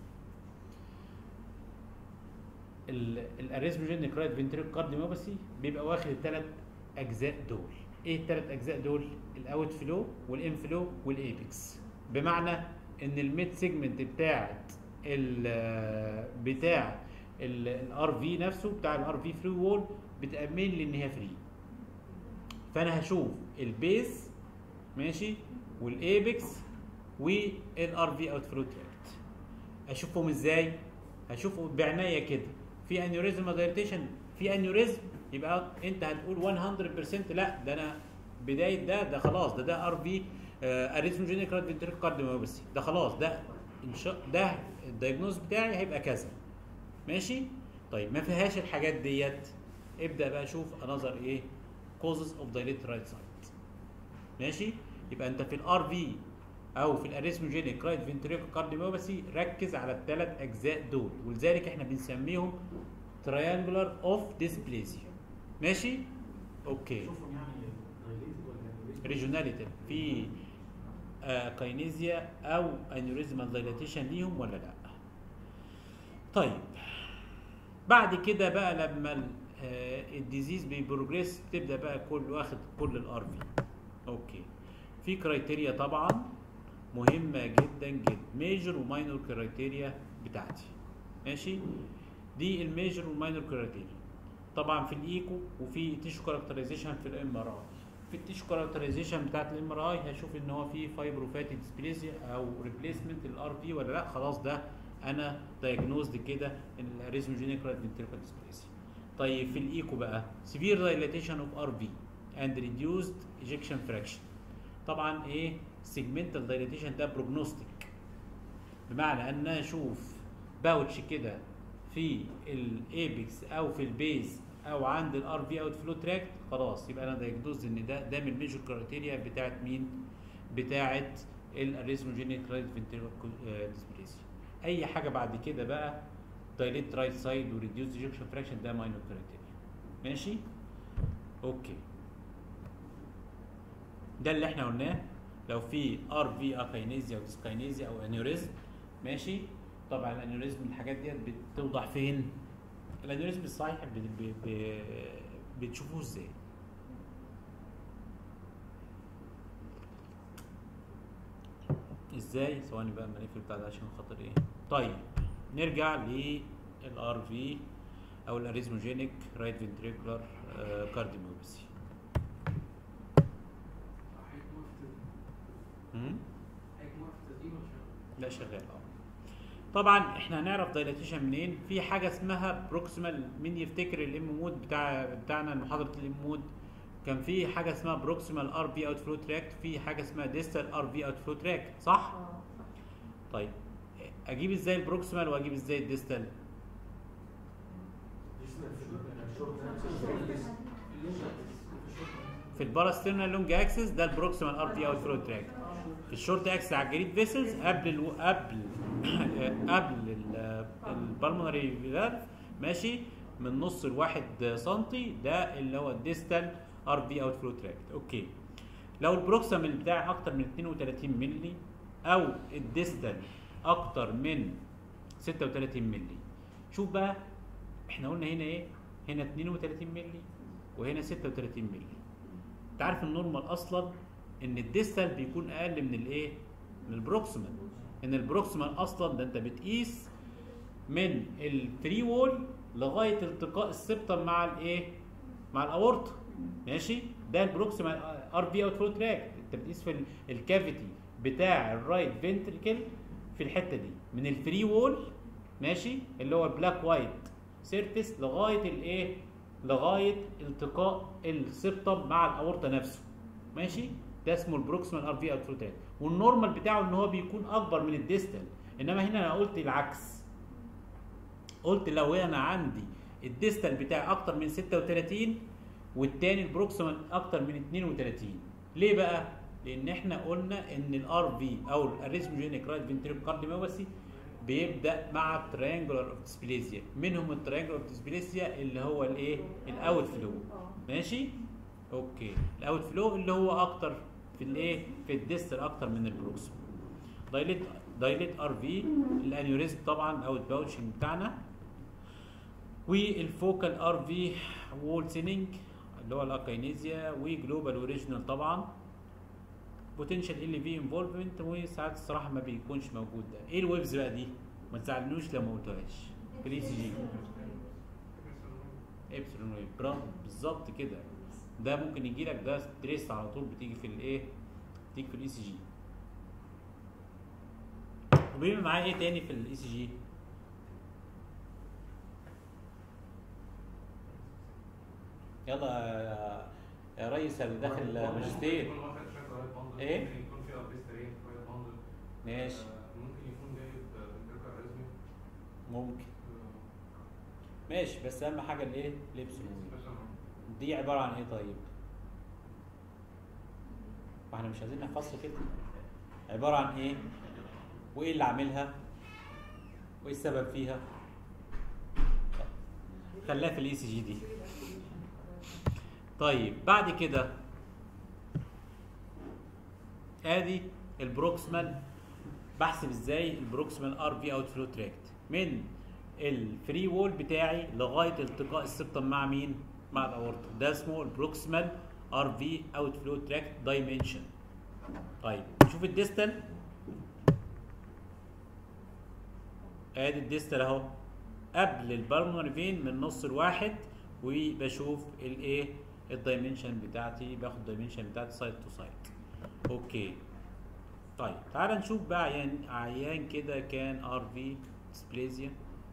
الاريزموجينيك رايت فنتريكولار كارديوميوباثي بيبقى واخد الثلاث اجزاء دول ايه الثلاث اجزاء دول الاوت فلو والان فلو والايبكس بمعنى ان الميد سيجمنت بتاعت ال بتاع الار في نفسه بتاع الار في فري وول بتامن لي ان هي فري فانا هشوف البيز ماشي والايبكس والار في اوت فلو تراكت اشوفهم ازاي هشوفه بعناية كده في انيوريزم دايليتيشن في انيوريزم يبقى انت هتقول 100% لا ده انا بدايه ده ده خلاص ده ده ار في اريثموجينيك رايت فنتريكولار كارديوميوباثي ده خلاص ده ان شاء ده الدايجنوز بتاعي هيبقى كذا ماشي طيب ما فيهاش الحاجات ديت ابدا بقى شوف انظر ايه causes of dilated right side ماشي يبقى انت في الار في او في الاريثموجينيك رايت فنتريكولار كارديوميوباثي ركز على الثلاث اجزاء دول ولذلك احنا بنسميهم تريانجولار اوف ديسبليسيا ماشي اوكي شوفهم يعني dilated ولا ريجوناليتي في آه كاينيزيا او انيوريزمال دايلاتيشن ليهم ولا لا طيب بعد كده بقى لما ال- آه، الديزيز بيبروجريس بتبدا بقى كل واخد كل الار في اوكي في كرايتيريا طبعا مهمه جدا جدا ميجر وماينور كرايتيريا بتاعتي ماشي دي الميجر والماينور كرايتيريا طبعا في الايكو وفي تيشو كاركترايزيشن في الام ار اي في التيشو كاركترايزيشن بتاعت الام ار اي هشوف ان هو في فايبروفاتي ديسبليزيا او ريبليسمنت الار في ولا لا خلاص ده انا دايجنوزد كده ان الاريزموجينيك رايت فنتريكولار ديسبليزيا طيب في الايكو بقى سيفير دايلاتيشن اوف ار في اند ريديوسد ايجكشن فراكشن طبعا ايه سيجمنتال دايلاتيشن ده بروجنوستيك بمعنى ان انا اشوف باوتش كده في الايبكس او في البيز او عند الار في اوت فلو تراكت خلاص يبقى انا دايجنوز ان ده ده من الميجور كرايتيريا بتاعت مين؟ بتاعت الاريزموجينيك رايت فنتريكولار ديسبليسيا اي حاجه بعد كده بقى دايليت رايت سايد وريديوس ايجكشن فراكشن ده ماينور كرايتيريا ماشي؟ اوكي ده اللي احنا قلناه لو في ار في اكاينيزيا او ديسكاينيزيا او انيوريزم ماشي طبعا الانيوريزم الحاجات ديت بتوضح فين الانيوريزم الصحيح ب- ب- ب- بتشوفوه ازاي ازاي ثواني بقى اما نقفل بتاع ده عشان خاطر ايه طيب نرجع للار في او الاريزموجينيك رايت فنتريكولار كارديوميوباثي هيكون في امم هيكون في التسجيل ولا شغال؟ لا شغال اه طبعا احنا هنعرف دايلاتيشن منين في حاجه اسمها بروكسيمال مين يفتكر الام مود بتاع بتاعنا محاضره الام مود كان في حاجه اسمها بروكسيمال ار في اوت فلو تراكت في حاجه اسمها ديستال ار في اوت فلو تراكت صح طيب اجيب ازاي البروكسيمال واجيب ازاي الديستال في الباراسترنال لونج اكسس ده البروكسيمال ار في اوت فلو تراكت في الشورت اكسس على الجريد فيسلز قبل ال قبل قبل البالمونري فالف ماشي من نص لواحد سنتي ده اللي هو الديستال ار في اوت فلو تراكت اوكي لو البروكسيمال بتاعي اكتر من 32 مللي او الديستال اكتر من 36 مللي شوف بقى احنا قلنا هنا ايه هنا 32 مللي وهنا 36 مللي انت عارف النورمال اصلا ان الديستال بيكون اقل من الايه من البروكسيمال ان البروكسيمال اصلا ده انت بتقيس من الفري وول لغايه التقاء السبتم مع الايه مع الاورطه ماشي ده البروكسيمال ار بي اوت فلو تراك انت بتقيس في ال- الكافيتي بتاع الرايت فنتريكل في الحته دي من الفري وول ماشي اللي هو البلاك وايت سيرفيس لغايه الايه لغايه التقاء السبتم مع الاورطه نفسه ماشي ده اسمه البروكسيمال ار في اوت فلو تراك والنورمال بتاعه ان هو بيكون اكبر من الديستال انما هنا انا قلت العكس قلت لو انا عندي الديستال بتاعي اكتر من 36 والتاني البروكسيمال اكتر من 32 ليه بقى لان احنا قلنا ان الار في او الاريثموجينيك رايت فنتريكل كارديوميوباثي بيبدا مع التريانجولار اوف ديسبليزيا منهم التريانجولار اوف ديسبليزيا اللي هو الايه الاوت فلو ماشي اوكي الاوت فلو اللي هو اكتر في الايه في الديستر اكتر من البروكسيمال دايليت دايليت ار في الانيوريزم طبعا او الباوتشنج بتاعنا والفوكال ار في وول سيننج اللي هو الاكاينيزيا وجلوبال اوريجينال طبعا بوتنشال ال في انفولفمنت وساعات الصراحه ما بيكونش موجود ده ايه الويبز بقى دي ما تزعلنوش لو ما قلتوهاش الاي سي جي ابسلون ويف برافو بالظبط كده ده ممكن يجي لك ده تريس على طول بتيجي في الايه بتيجي في الاي سي جي وبيبقى معاه ايه تاني في الاي سي جي يلا يا- يا ريس اللي داخل ماجستير يكون واخد شكل رايت باندل إيه؟ ممكن يكون فيه اربيسترين رايت باندل ماشي آه، ممكن يكون جايب فنتريكال اريزمي ممكن ماشي بس اهم حاجه الايه الابسلون ويف دي عباره عن ايه طيب ما احنا مش عايزين نحفظها كده عباره عن ايه وايه اللي عاملها وايه السبب فيها خلاها في الاي سي جي دي طيب بعد كده ادي البروكسمال بحسب ازاي البروكسمال ار في اوت فلو تراكت من الفري وول بتاعي لغايه التقاء السبتم مع مين؟ مع الاورطه ده اسمه البروكسمال ار في اوت فلو تراكت دايمنشن طيب نشوف الديستال ادي الديستال اهو قبل البالمونري فين من نص الواحد وبشوف الايه الدايمنشن بتاعتي باخد الدايمنشن بتاعتي سايد تو سايد اوكي طيب تعال نشوف بقى عيان عيان كده كان ار في ديسبليزيا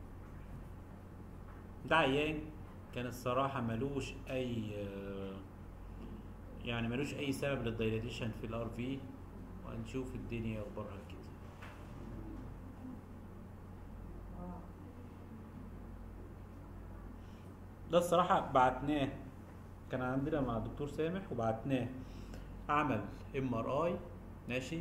ده عيان كان الصراحة ملوش أي آه، يعني ملوش أي سبب للدايلاتيشن في الار في وهنشوف الدنيا أخبارها كده ده الصراحة بعتناه كان عندنا مع الدكتور سامح وبعتناه عمل ام ار اي ماشي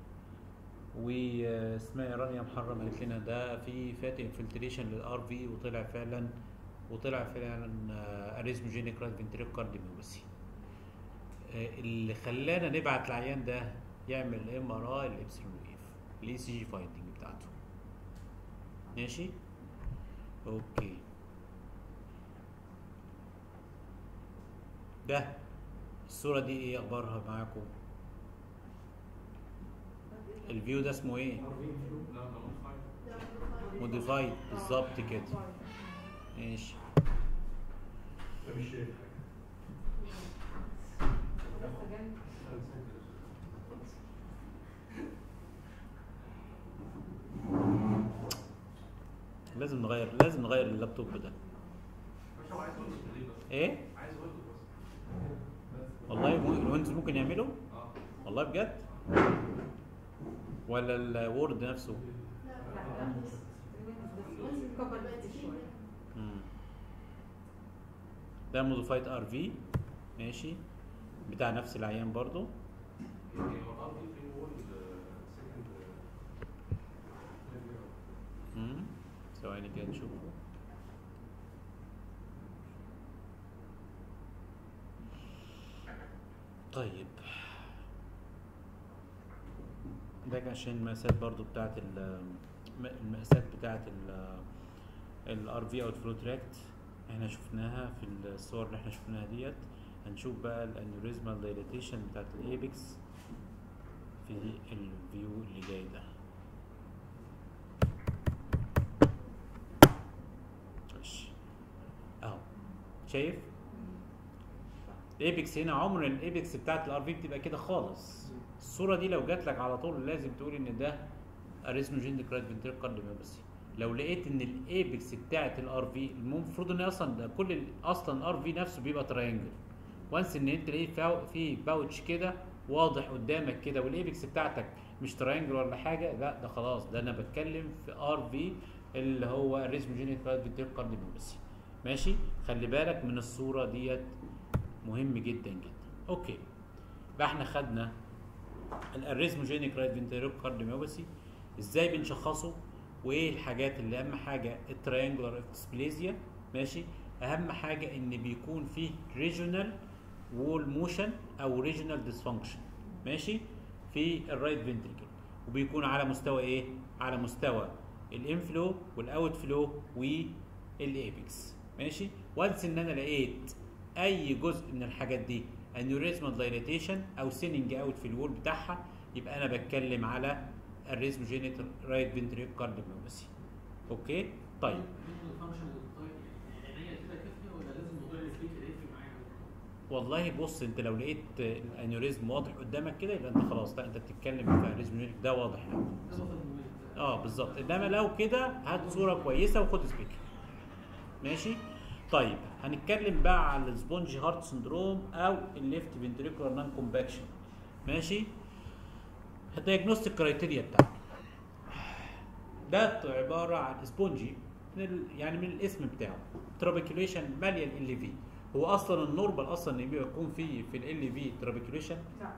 واسمها رانيا محرم قالت لنا ده في فات انفلتريشن للار في وطلع فعلا وطلع فعلا اريزموجينيك رايت فنتريك كارديوميوباثي اللي خلانا نبعت العيان ده يعمل ام ار اي الابسلون ويف الاي سي جي فايندنج بتاعته ماشي اوكي ده الصورة دي ايه اخبارها معاكم الفيو ده اسمه ايه لا ده موديفايد موديفايد بالظبط كده ماشي مش شايف لازم نغير لازم نغير اللابتوب ده مش هو عايز ويندوز ليه بس ايه عايز ويندوز بس والله مو- الويندوز ممكن يعمله اه والله بجد ولا الوورد نفسه مم. ده موديفايد ار في ماشي بتاع نفس العيان برضو يعني هو الار دي في وول سكند مم. ثواني كده نشوفه طيب ده عشان المقاسات برضو بتاعت ال- المقاسات بتاعت الار في اوت فلو تراكت احنا شفناها في الصور اللي احنا شفناها ديت هنشوف بقى الانوريزمال دايليتيشن بتاعت الايبكس في الفيو اللي جاي ده ماشي اهو شايف الايبكس هنا عمر الايبكس بتاعت الار في بتبقى كده خالص الصوره دي لو جات لك على طول لازم تقول ان ده اريزموجينيك رايت فنتريك كارديوميوباثي لو لقيت ان الايبكس بتاعت الار في المفروض ان اصلا ده كل ال- اصلا الار في نفسه بيبقى تراينجل وانس ان انت لقيت فاو- في باوتش كده واضح قدامك كده والايبكس بتاعتك مش تراينجل ولا حاجه لا ده خلاص ده انا بتكلم في ار في اللي هو الريزموجينيك رايت فنتريك كارديوميوباثي ماشي خلي بالك من الصوره ديت مهم جدا جدا اوكي يبقى احنا خدنا الاريزموجينيك رايت فنتريكولار كارديوميوباثي ازاي بنشخصه وايه الحاجات اللي اهم حاجه التريانجولار ديسبليزيا ماشي اهم حاجه ان بيكون فيه ريجونال وول موشن او ريجونال ديسفانكشن ماشي في الرايت فنتريكل وبيكون على مستوى ايه على مستوى الانفلو والاوت فلو والايبكس ماشي وانس ان انا لقيت اي جزء من الحاجات دي انيوريزمال دايليتيشن او سيننج اوت في الوول بتاعها يبقى انا بتكلم على الريزموجينيت رايت فنتريكل كارديوميوباثي اوكي طيب الفانكشن يعني عينيا كده كافيه ولا لازم موضوع السبيكر يفرق معايا والله بص انت لو لقيت الانيوريزم واضح قدامك كده يبقى انت خلاص لا انت بتتكلم في الريزموجينيك ده واضح يعني. ده بطل مميز اه بالظبط انما لو كده هات صوره كويسه وخد سبيكر ماشي طيب هنتكلم بقى على السبونج هارت سندروم او الليفت فنتريكولار نان كومباكشن ماشي الدايجنوستيك كرايتيريا بتاعته ده عباره عن سبونجي من ال... يعني من الاسم بتاعه ترابيكيوليشن ماليه ال في هو اصلا النورمال اصلا ان بيكون فيه في ال في ترابيكيوليشن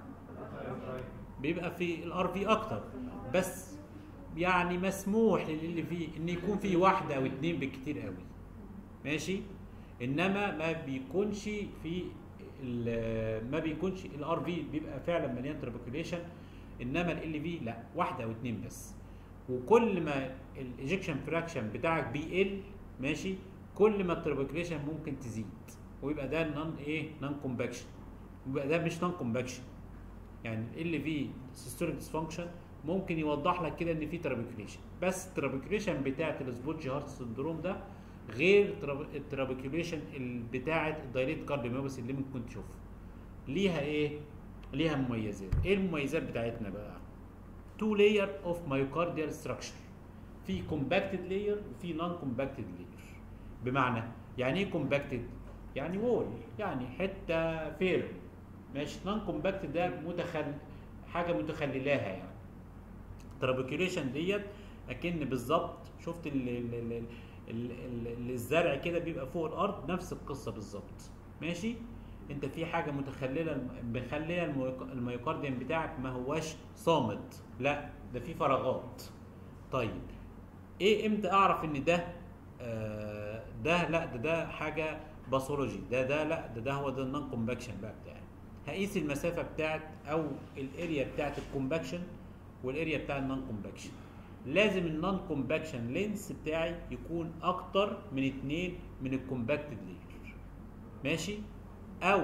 بيبقى في الار في اكتر بس يعني مسموح للي فيه ان يكون في واحده او اتنين بالكتير قوي ماشي انما ما بيكونش في ال- ما بيكونش الار في بيبقى فعلا مليان ترابيكوليشن انما ال في لا واحده او اتنين بس وكل ما الايجكشن فراكشن بتاعك بيقل ماشي كل ما الترابيكوليشن ممكن تزيد ويبقى ده نون ايه نون كومباكشن ويبقى ده مش نون كومباكشن يعني ال في سيستوليك ديسفانكشن ممكن يوضح لك كده ان في ترابيكوليشن بس الترابيكوليشن بتاعه السبوتش هارت سندروم ده غير تراب- الترابيكوليشن ال- بتاعه الدايليت كارديوميوباثي اللي ممكن تشوفها ليها ايه ليها مميزات ايه المميزات بتاعتنا بقى تو لاير اوف مايوكارديال ستراكشر في كومباكتد لاير وفي نون كومباكتد لاير بمعنى يعني ايه كومباكتد يعني وول يعني حته فير ماشي نون كومباكتد ده متخل حاجه متخللاها يعني ترابيكيوليشن ديت اكن بالظبط شفت ال ال ال ال ال ال الزرع كده بيبقى فوق الارض نفس القصه بالظبط ماشي انت في حاجه متخلله مخليه الميوك- الميوكارديوم بتاعك ما هواش صامد لا ده في فراغات طيب ايه امتى اعرف ان ده آه ده لا ده ده حاجه باثولوجي ده ده لا ده ده هو ده النون كومباكشن بقى بتاعي هقيس المسافه بتاعت او الاريا بتاعت الكومباكشن والاريا بتاع النون كومباكشن لازم النون كومباكشن لينس بتاعي يكون اكتر من اتنين من الكومباكتد لير ماشي او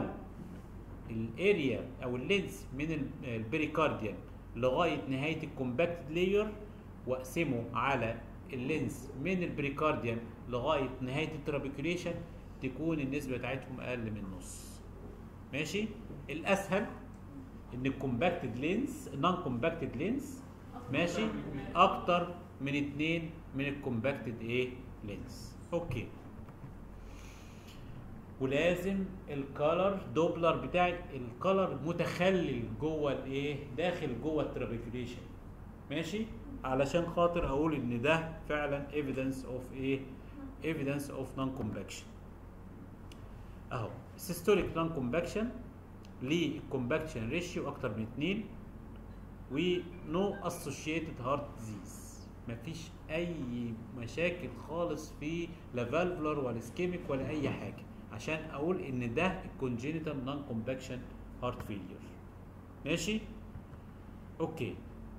الاريا او اللينس من ال- البريكارديان لغايه نهايه الكومباكتد لاير واقسمه على اللينس من البريكارديان لغايه نهايه الترابيكوليشن تكون النسبه بتاعتهم اقل من نص ماشي الاسهل ان الكومباكتد لينس النون كومباكتد لينس ماشي اكتر من اتنين من الكومباكتد ايه لينس اوكي ولازم الكالر دوبلر بتاعي الكالر متخلل جوه الايه داخل جوه الترابيكوليشن ماشي علشان خاطر اقول ان ده فعلا ايفيدنس اوف ايه ايفيدنس اوف نون كومباكشن اهو سيستوليك نون كومباكشن للكومباكشن ريشيو اكتر من 2 ونو اسوشيتد هارت ديزيز مفيش اي مشاكل خالص في لا فالفولار ولا اسكيميك ولا اي حاجه عشان اقول ان ده الكونجينيتال نون كومباكشن هارت فيلير ماشي اوكي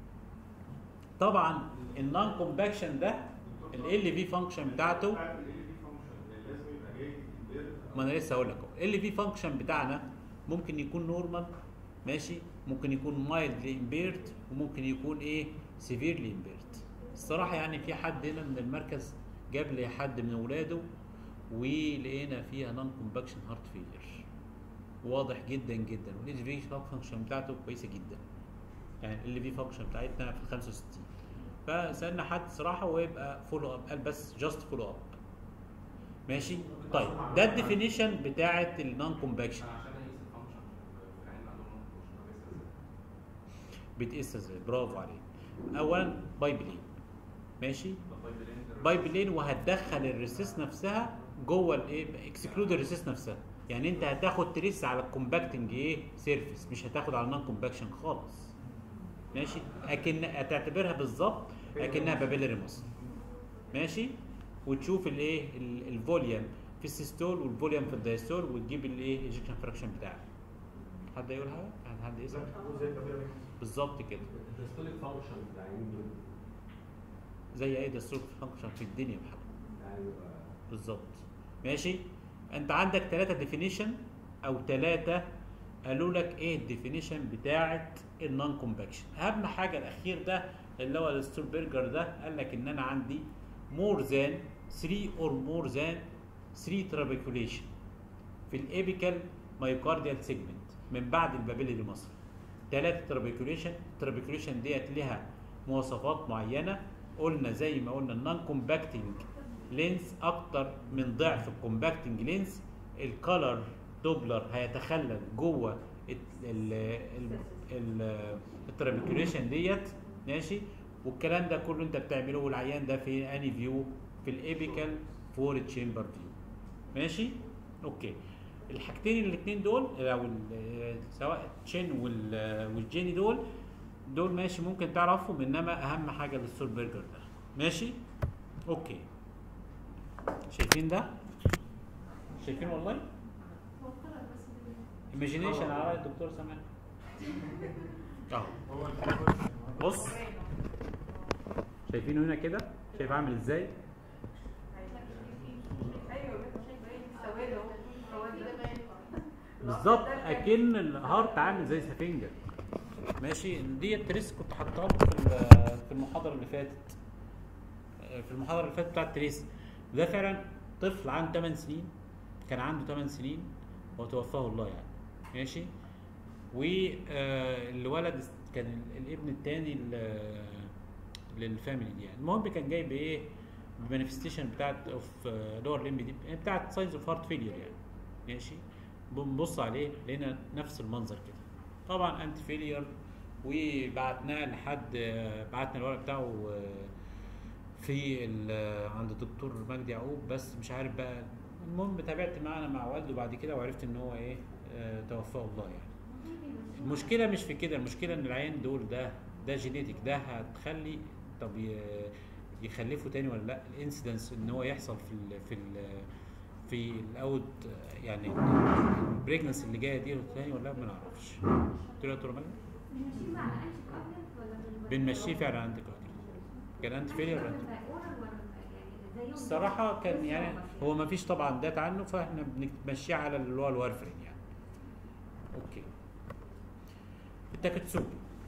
طبعا النون كومباكشن ده ال في فانكشن بتاعته عارف ال LV function لازم يبقى جاي البيرد ما انا لسه هقول لك اهو ال في فانكشن بتاعنا ممكن يكون نورمال ماشي ممكن يكون مايلدلي امبيرد وممكن يكون ايه سيفيرلي امبيرد الصراحه يعني في حد هنا من المركز جاب لي حد من اولاده ولقينا فيها نون كومباكشن هارت فيلير واضح جدا جدا والاتش في فانكشن بتاعته كويسه جدا يعني ال في فانكشن بتاعتنا في ال 65 فسالنا حد صراحه ويبقى فولو اب قال بس جاست فولو اب ماشي طيب ده الديفينيشن بتاعت النون كومباكشن عشان اقيس الفانكشن في العين اللي عندهم نون بتقيس ازاي برافو عليك اولا بايبلين ماشي فانكشن بايبلين وهتدخل الريسيس نفسها جوه الايه اكسكلود الريسيس نفسها يعني انت هتاخد تريس على الكومباكتنج ايه سيرفيس مش هتاخد على النون كومباكشن خالص ماشي اكن هتعتبرها بالظبط اكنها بابيلاري مصر ماشي وتشوف الايه ال- الفوليوم في السيستول والفوليوم في الدايستول وتجيب الايه ايجكشن فراكشن بتاعك حد يقول حاجه حد- حد يسال بالظبط كده الديستوليك فانكشن بتاع مين زي اي دستور فانكشن في الدنيا بحاجه يعني يبقى بالظبط ماشي انت عندك ثلاثة ديفينيشن او ثلاثة قالوا لك ايه الديفينيشن بتاعه النون كومباكشن اهم حاجه الاخير ده اللي هو الستوربرجر ده قال لك ان انا عندي مور ذان 3 اور مور ذان 3 ترابيكوليشن في الابيكال مايوكارديال سيجمنت من بعد البابيلي مصر ثلاثة ترابيكوليشن الترابيكوليشن ديت لها مواصفات معينة قلنا زي ما قلنا النون كومباكتنج لينس اكتر من ضعف الكومباكتنج لينس الكالر دوبلر هيتخلل جوه الترابيكوليشن ديت ماشي والكلام ده كله انت بتعمله والعيان ده في اني فيو في الابيكال فور تشامبر فيو ماشي اوكي الحاجتين الاثنين دول او ال- سواء تشين وال- والجيني دول دول ماشي ممكن تعرفهم انما اهم حاجه الستور برجر ده ماشي اوكي شايفين ده شايفين والله هو القرار بس اللي- ايماجينيشن على الدكتور سامح اهو هو الفكرة بص شايفينه هنا كده شايف عامل ازاي بالظبط اكن الهارت عامل زي سفنجه ماشي دي التريس كنت حاطها لكم في ال- في المحاضره اللي فاتت في المحاضره اللي فاتت بتاعت التريس ده فعلا طفل عنده 8 سنين كان عنده 8 سنين وتوفاه الله يعني ماشي والولد كان ال- الابن الثاني للفاميلي دي يعني المهم كان جاي بايه بمانيفستيشن بتاعت اوف لور ليمب دي بتاعت ساينز اوف هارت فيلير يعني ماشي بنبص عليه لقينا نفس المنظر كده طبعا انت فيلير وبعتناه لحد آه، بعتنا الورق بتاعه آه، في ال- آه، عند الدكتور مجدي يعقوب بس مش عارف بقى المهم تابعت معانا مع والده بعد كده وعرفت ان هو ايه آه، توفاه الله يعني المشكله مش في كده المشكله ان العيان دول ده ده جينيتك ده هتخلي طب ي- يخلفوا تاني ولا لا الانسيدنس ان هو يحصل في ال في ال في الاوت يعني البريجنس اللي جايه دي تاني ولا لا ما نعرفش قلت له يا دكتور مجدي بنمشيه مع الانتي كوابلنت ولا بال- بنمشيه فعلا عندك كان انت فيلير ولا كوابلنت ده oral ولا يعني زيهم الصراحة كان بالظبط يعني بس هو ما فيش طبعا داتا عنه فاحنا بنمشيه على اللي هو الوارفرين يعني. اوكي. التاكتسوبو.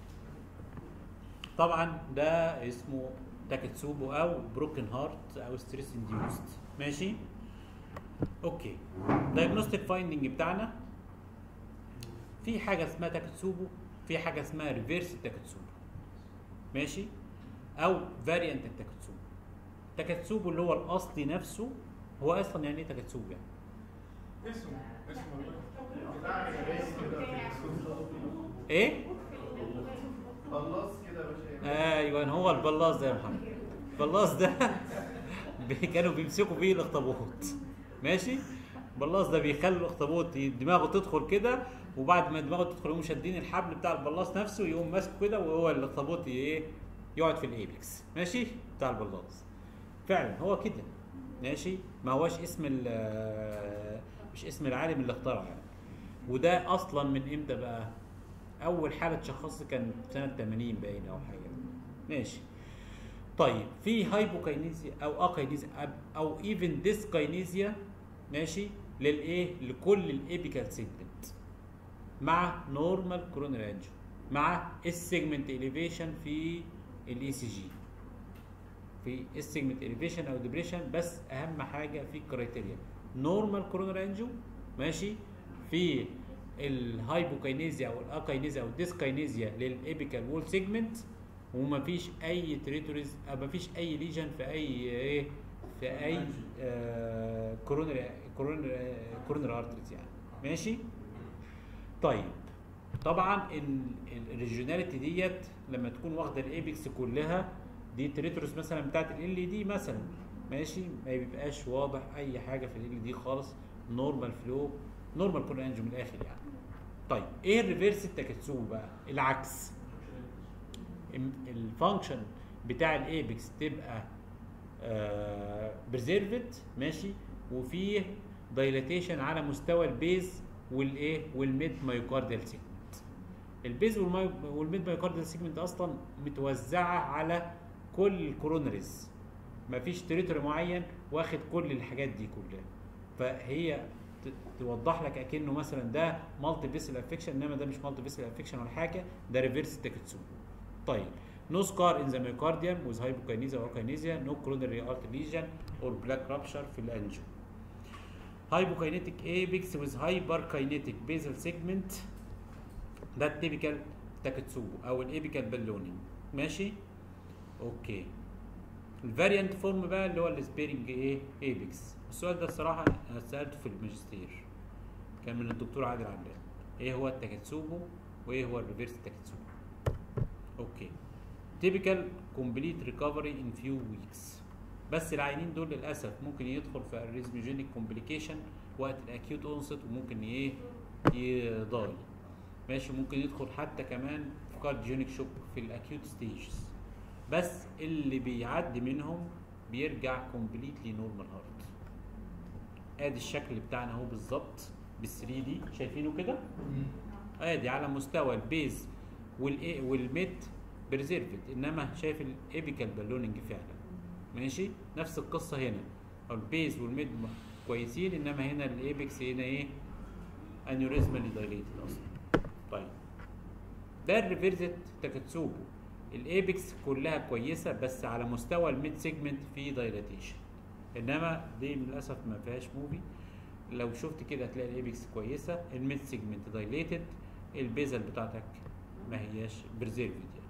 طبعا ده اسمه تاكتسوبو او بروكن هارت او ستريس انديوست ماشي؟ اوكي. دايجنوستيك فايندنج بتاعنا في حاجة اسمها تاكتسوبو في حاجة اسمها ريفيرس تاكتسوبو. ماشي؟ او فاريانت التاكتسوبو. تاكاتسوبو اللي هو الاصلي نفسه هو اصلا يعني ايه تاكاتسوبو يعني اسمه اسمه بتاع جايز كده في السوق. ايه خلاص كده يا باشا ايوه هو البلاص ده يا محمد البلاص ده بي- كانوا بيمسكوا بيه الاخطبوط ماشي البلاص ده بيخلي الاخطبوط ي- دماغه تدخل كده وبعد ما دماغه تدخل يقوموا شادين الحبل بتاع البلاص نفسه يقوم ماسكه كده وهو الاخطبوط ي- ايه يقعد في الايبكس ماشي بتاع البلاص فعلا هو كده ماشي ما هوش اسم ال- مش اسم العالم اللي اخترعه يعني وده اصلا من امتى بقى اول حاله تشخص كان سنه 80 باين او حاجه ماشي طيب في هايبوكاينيزيا او اكاينيزيا أب- او ايفن ديسكاينيزيا ماشي للايه لكل الابيكال سيجمنت مع نورمال كورونري انجيو مع السيجمنت اليفيشن في الاي سي جي في السيجمنت اليفيشن او ديبريشن بس اهم حاجه في الكرايتيريا نورمال كورونري انجيو ماشي في الهايبوكاينيزيا او الاكاينيزيا او الديسكاينيزيا للابيكال وول سيجمنت ومفيش اي تريتوريز او مفيش اي ليجن في اي ايه في اي كورونري كورونري كورونري ارتريز يعني ماشي طيب طبعا الريجوناليتي ديت لما تكون واخده الايبكس كلها دي تريتوريس مثلا بتاعت ال دي مثلا ماشي ما بيبقاش واضح اي حاجه في ال دي خالص نورمال فلو نورمال كوروناري انجيو من الاخر يعني طيب ايه الريفيرس التاكاتسوبو بقى العكس الفانكشن بتاع الايبكس تبقى بريزيرفد ماشي وفيه دايلاتيشن على مستوى البيز والايه والميد مايوكارديال سيجمنت البيز والماي- والميد مايوكارديال سيجمنت اصلا متوزعه على كل الكورونريز مفيش تريتوري معين واخد كل الحاجات دي كلها فهي ت- توضح لك اكنه مثلا ده مالتي فيسل افكشن انما ده مش مالتي فيسل افكشن ولا حاجه ده ريفيرس تاكتسوبو طيب نو سكار ان ذا ميوكارديوم وذ هايبوكاينيزيا او كاينيزيا نو كورونري ارت ليجن اور بلاك رابشر في الانجو هايبوكاينيتيك ايبكس وذ هايبركاينيتيك بيزل سيجمنت ده التيبيكال تاكتسوبو او الايبيكال بالونينج ماشي اوكي الفاريانت فورم بقى اللي هو السبيرنج ايه ايبكس السؤال ده الصراحه انا سالته في الماجستير كان من الدكتور عادل علام ايه هو التاكتسوبو وايه هو الريفيرس تاكتسوبو اوكي تيبيكال كومبليت ريكفري ان فيو ويكس بس العينين دول للاسف ممكن يدخل في الريزميجينيك كومبليكيشن وقت الاكيوت اونست وممكن ايه يضاي ماشي ممكن يدخل حتى كمان في كارديونيك شوك في الاكيوت ستيجز بس اللي بيعدي منهم بيرجع كومبليتلي نورمال هارت ادي الشكل بتاعنا اهو بالظبط بال 3 دي شايفينه كده ادي على مستوى البيز والايه والميد بريزيرفد انما شايف الايبيكال بالوننج فعلا ماشي نفس القصه هنا البيز والميد م- كويسين انما هنا الايبكس هنا ايه انيوريزمالي دايليتد اصلا طيب ده الريفيرزت تاكاتسوبو الايبكس كلها كويسه بس على مستوى الميد سيجمنت في دايلاتيشن انما دي للاسف ما فيهاش موفي لو شفت كده هتلاقي الايبكس كويسه الميد سيجمنت دايليتد البيزل بتاعتك ما هياش بريزيرفد يعني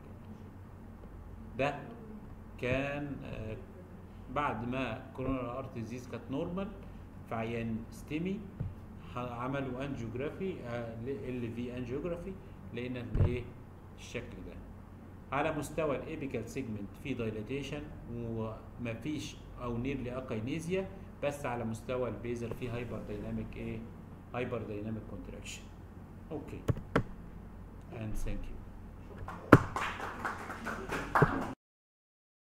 ده كان آه، بعد ما كورونا ارت ديزيز كانت نورمال في عيان ستيمي ح- عملوا انجيوجرافي ال في انجيوجرافي لقينا الايه الشكل ده على مستوى الابيكال سيجمنت في دايلاتيشن ومفيش او نيرلي اكاينيزيا بس على مستوى البيزل في هايبر دايناميك ايه هايبر دايناميك كونتراكشن اوكي and thank you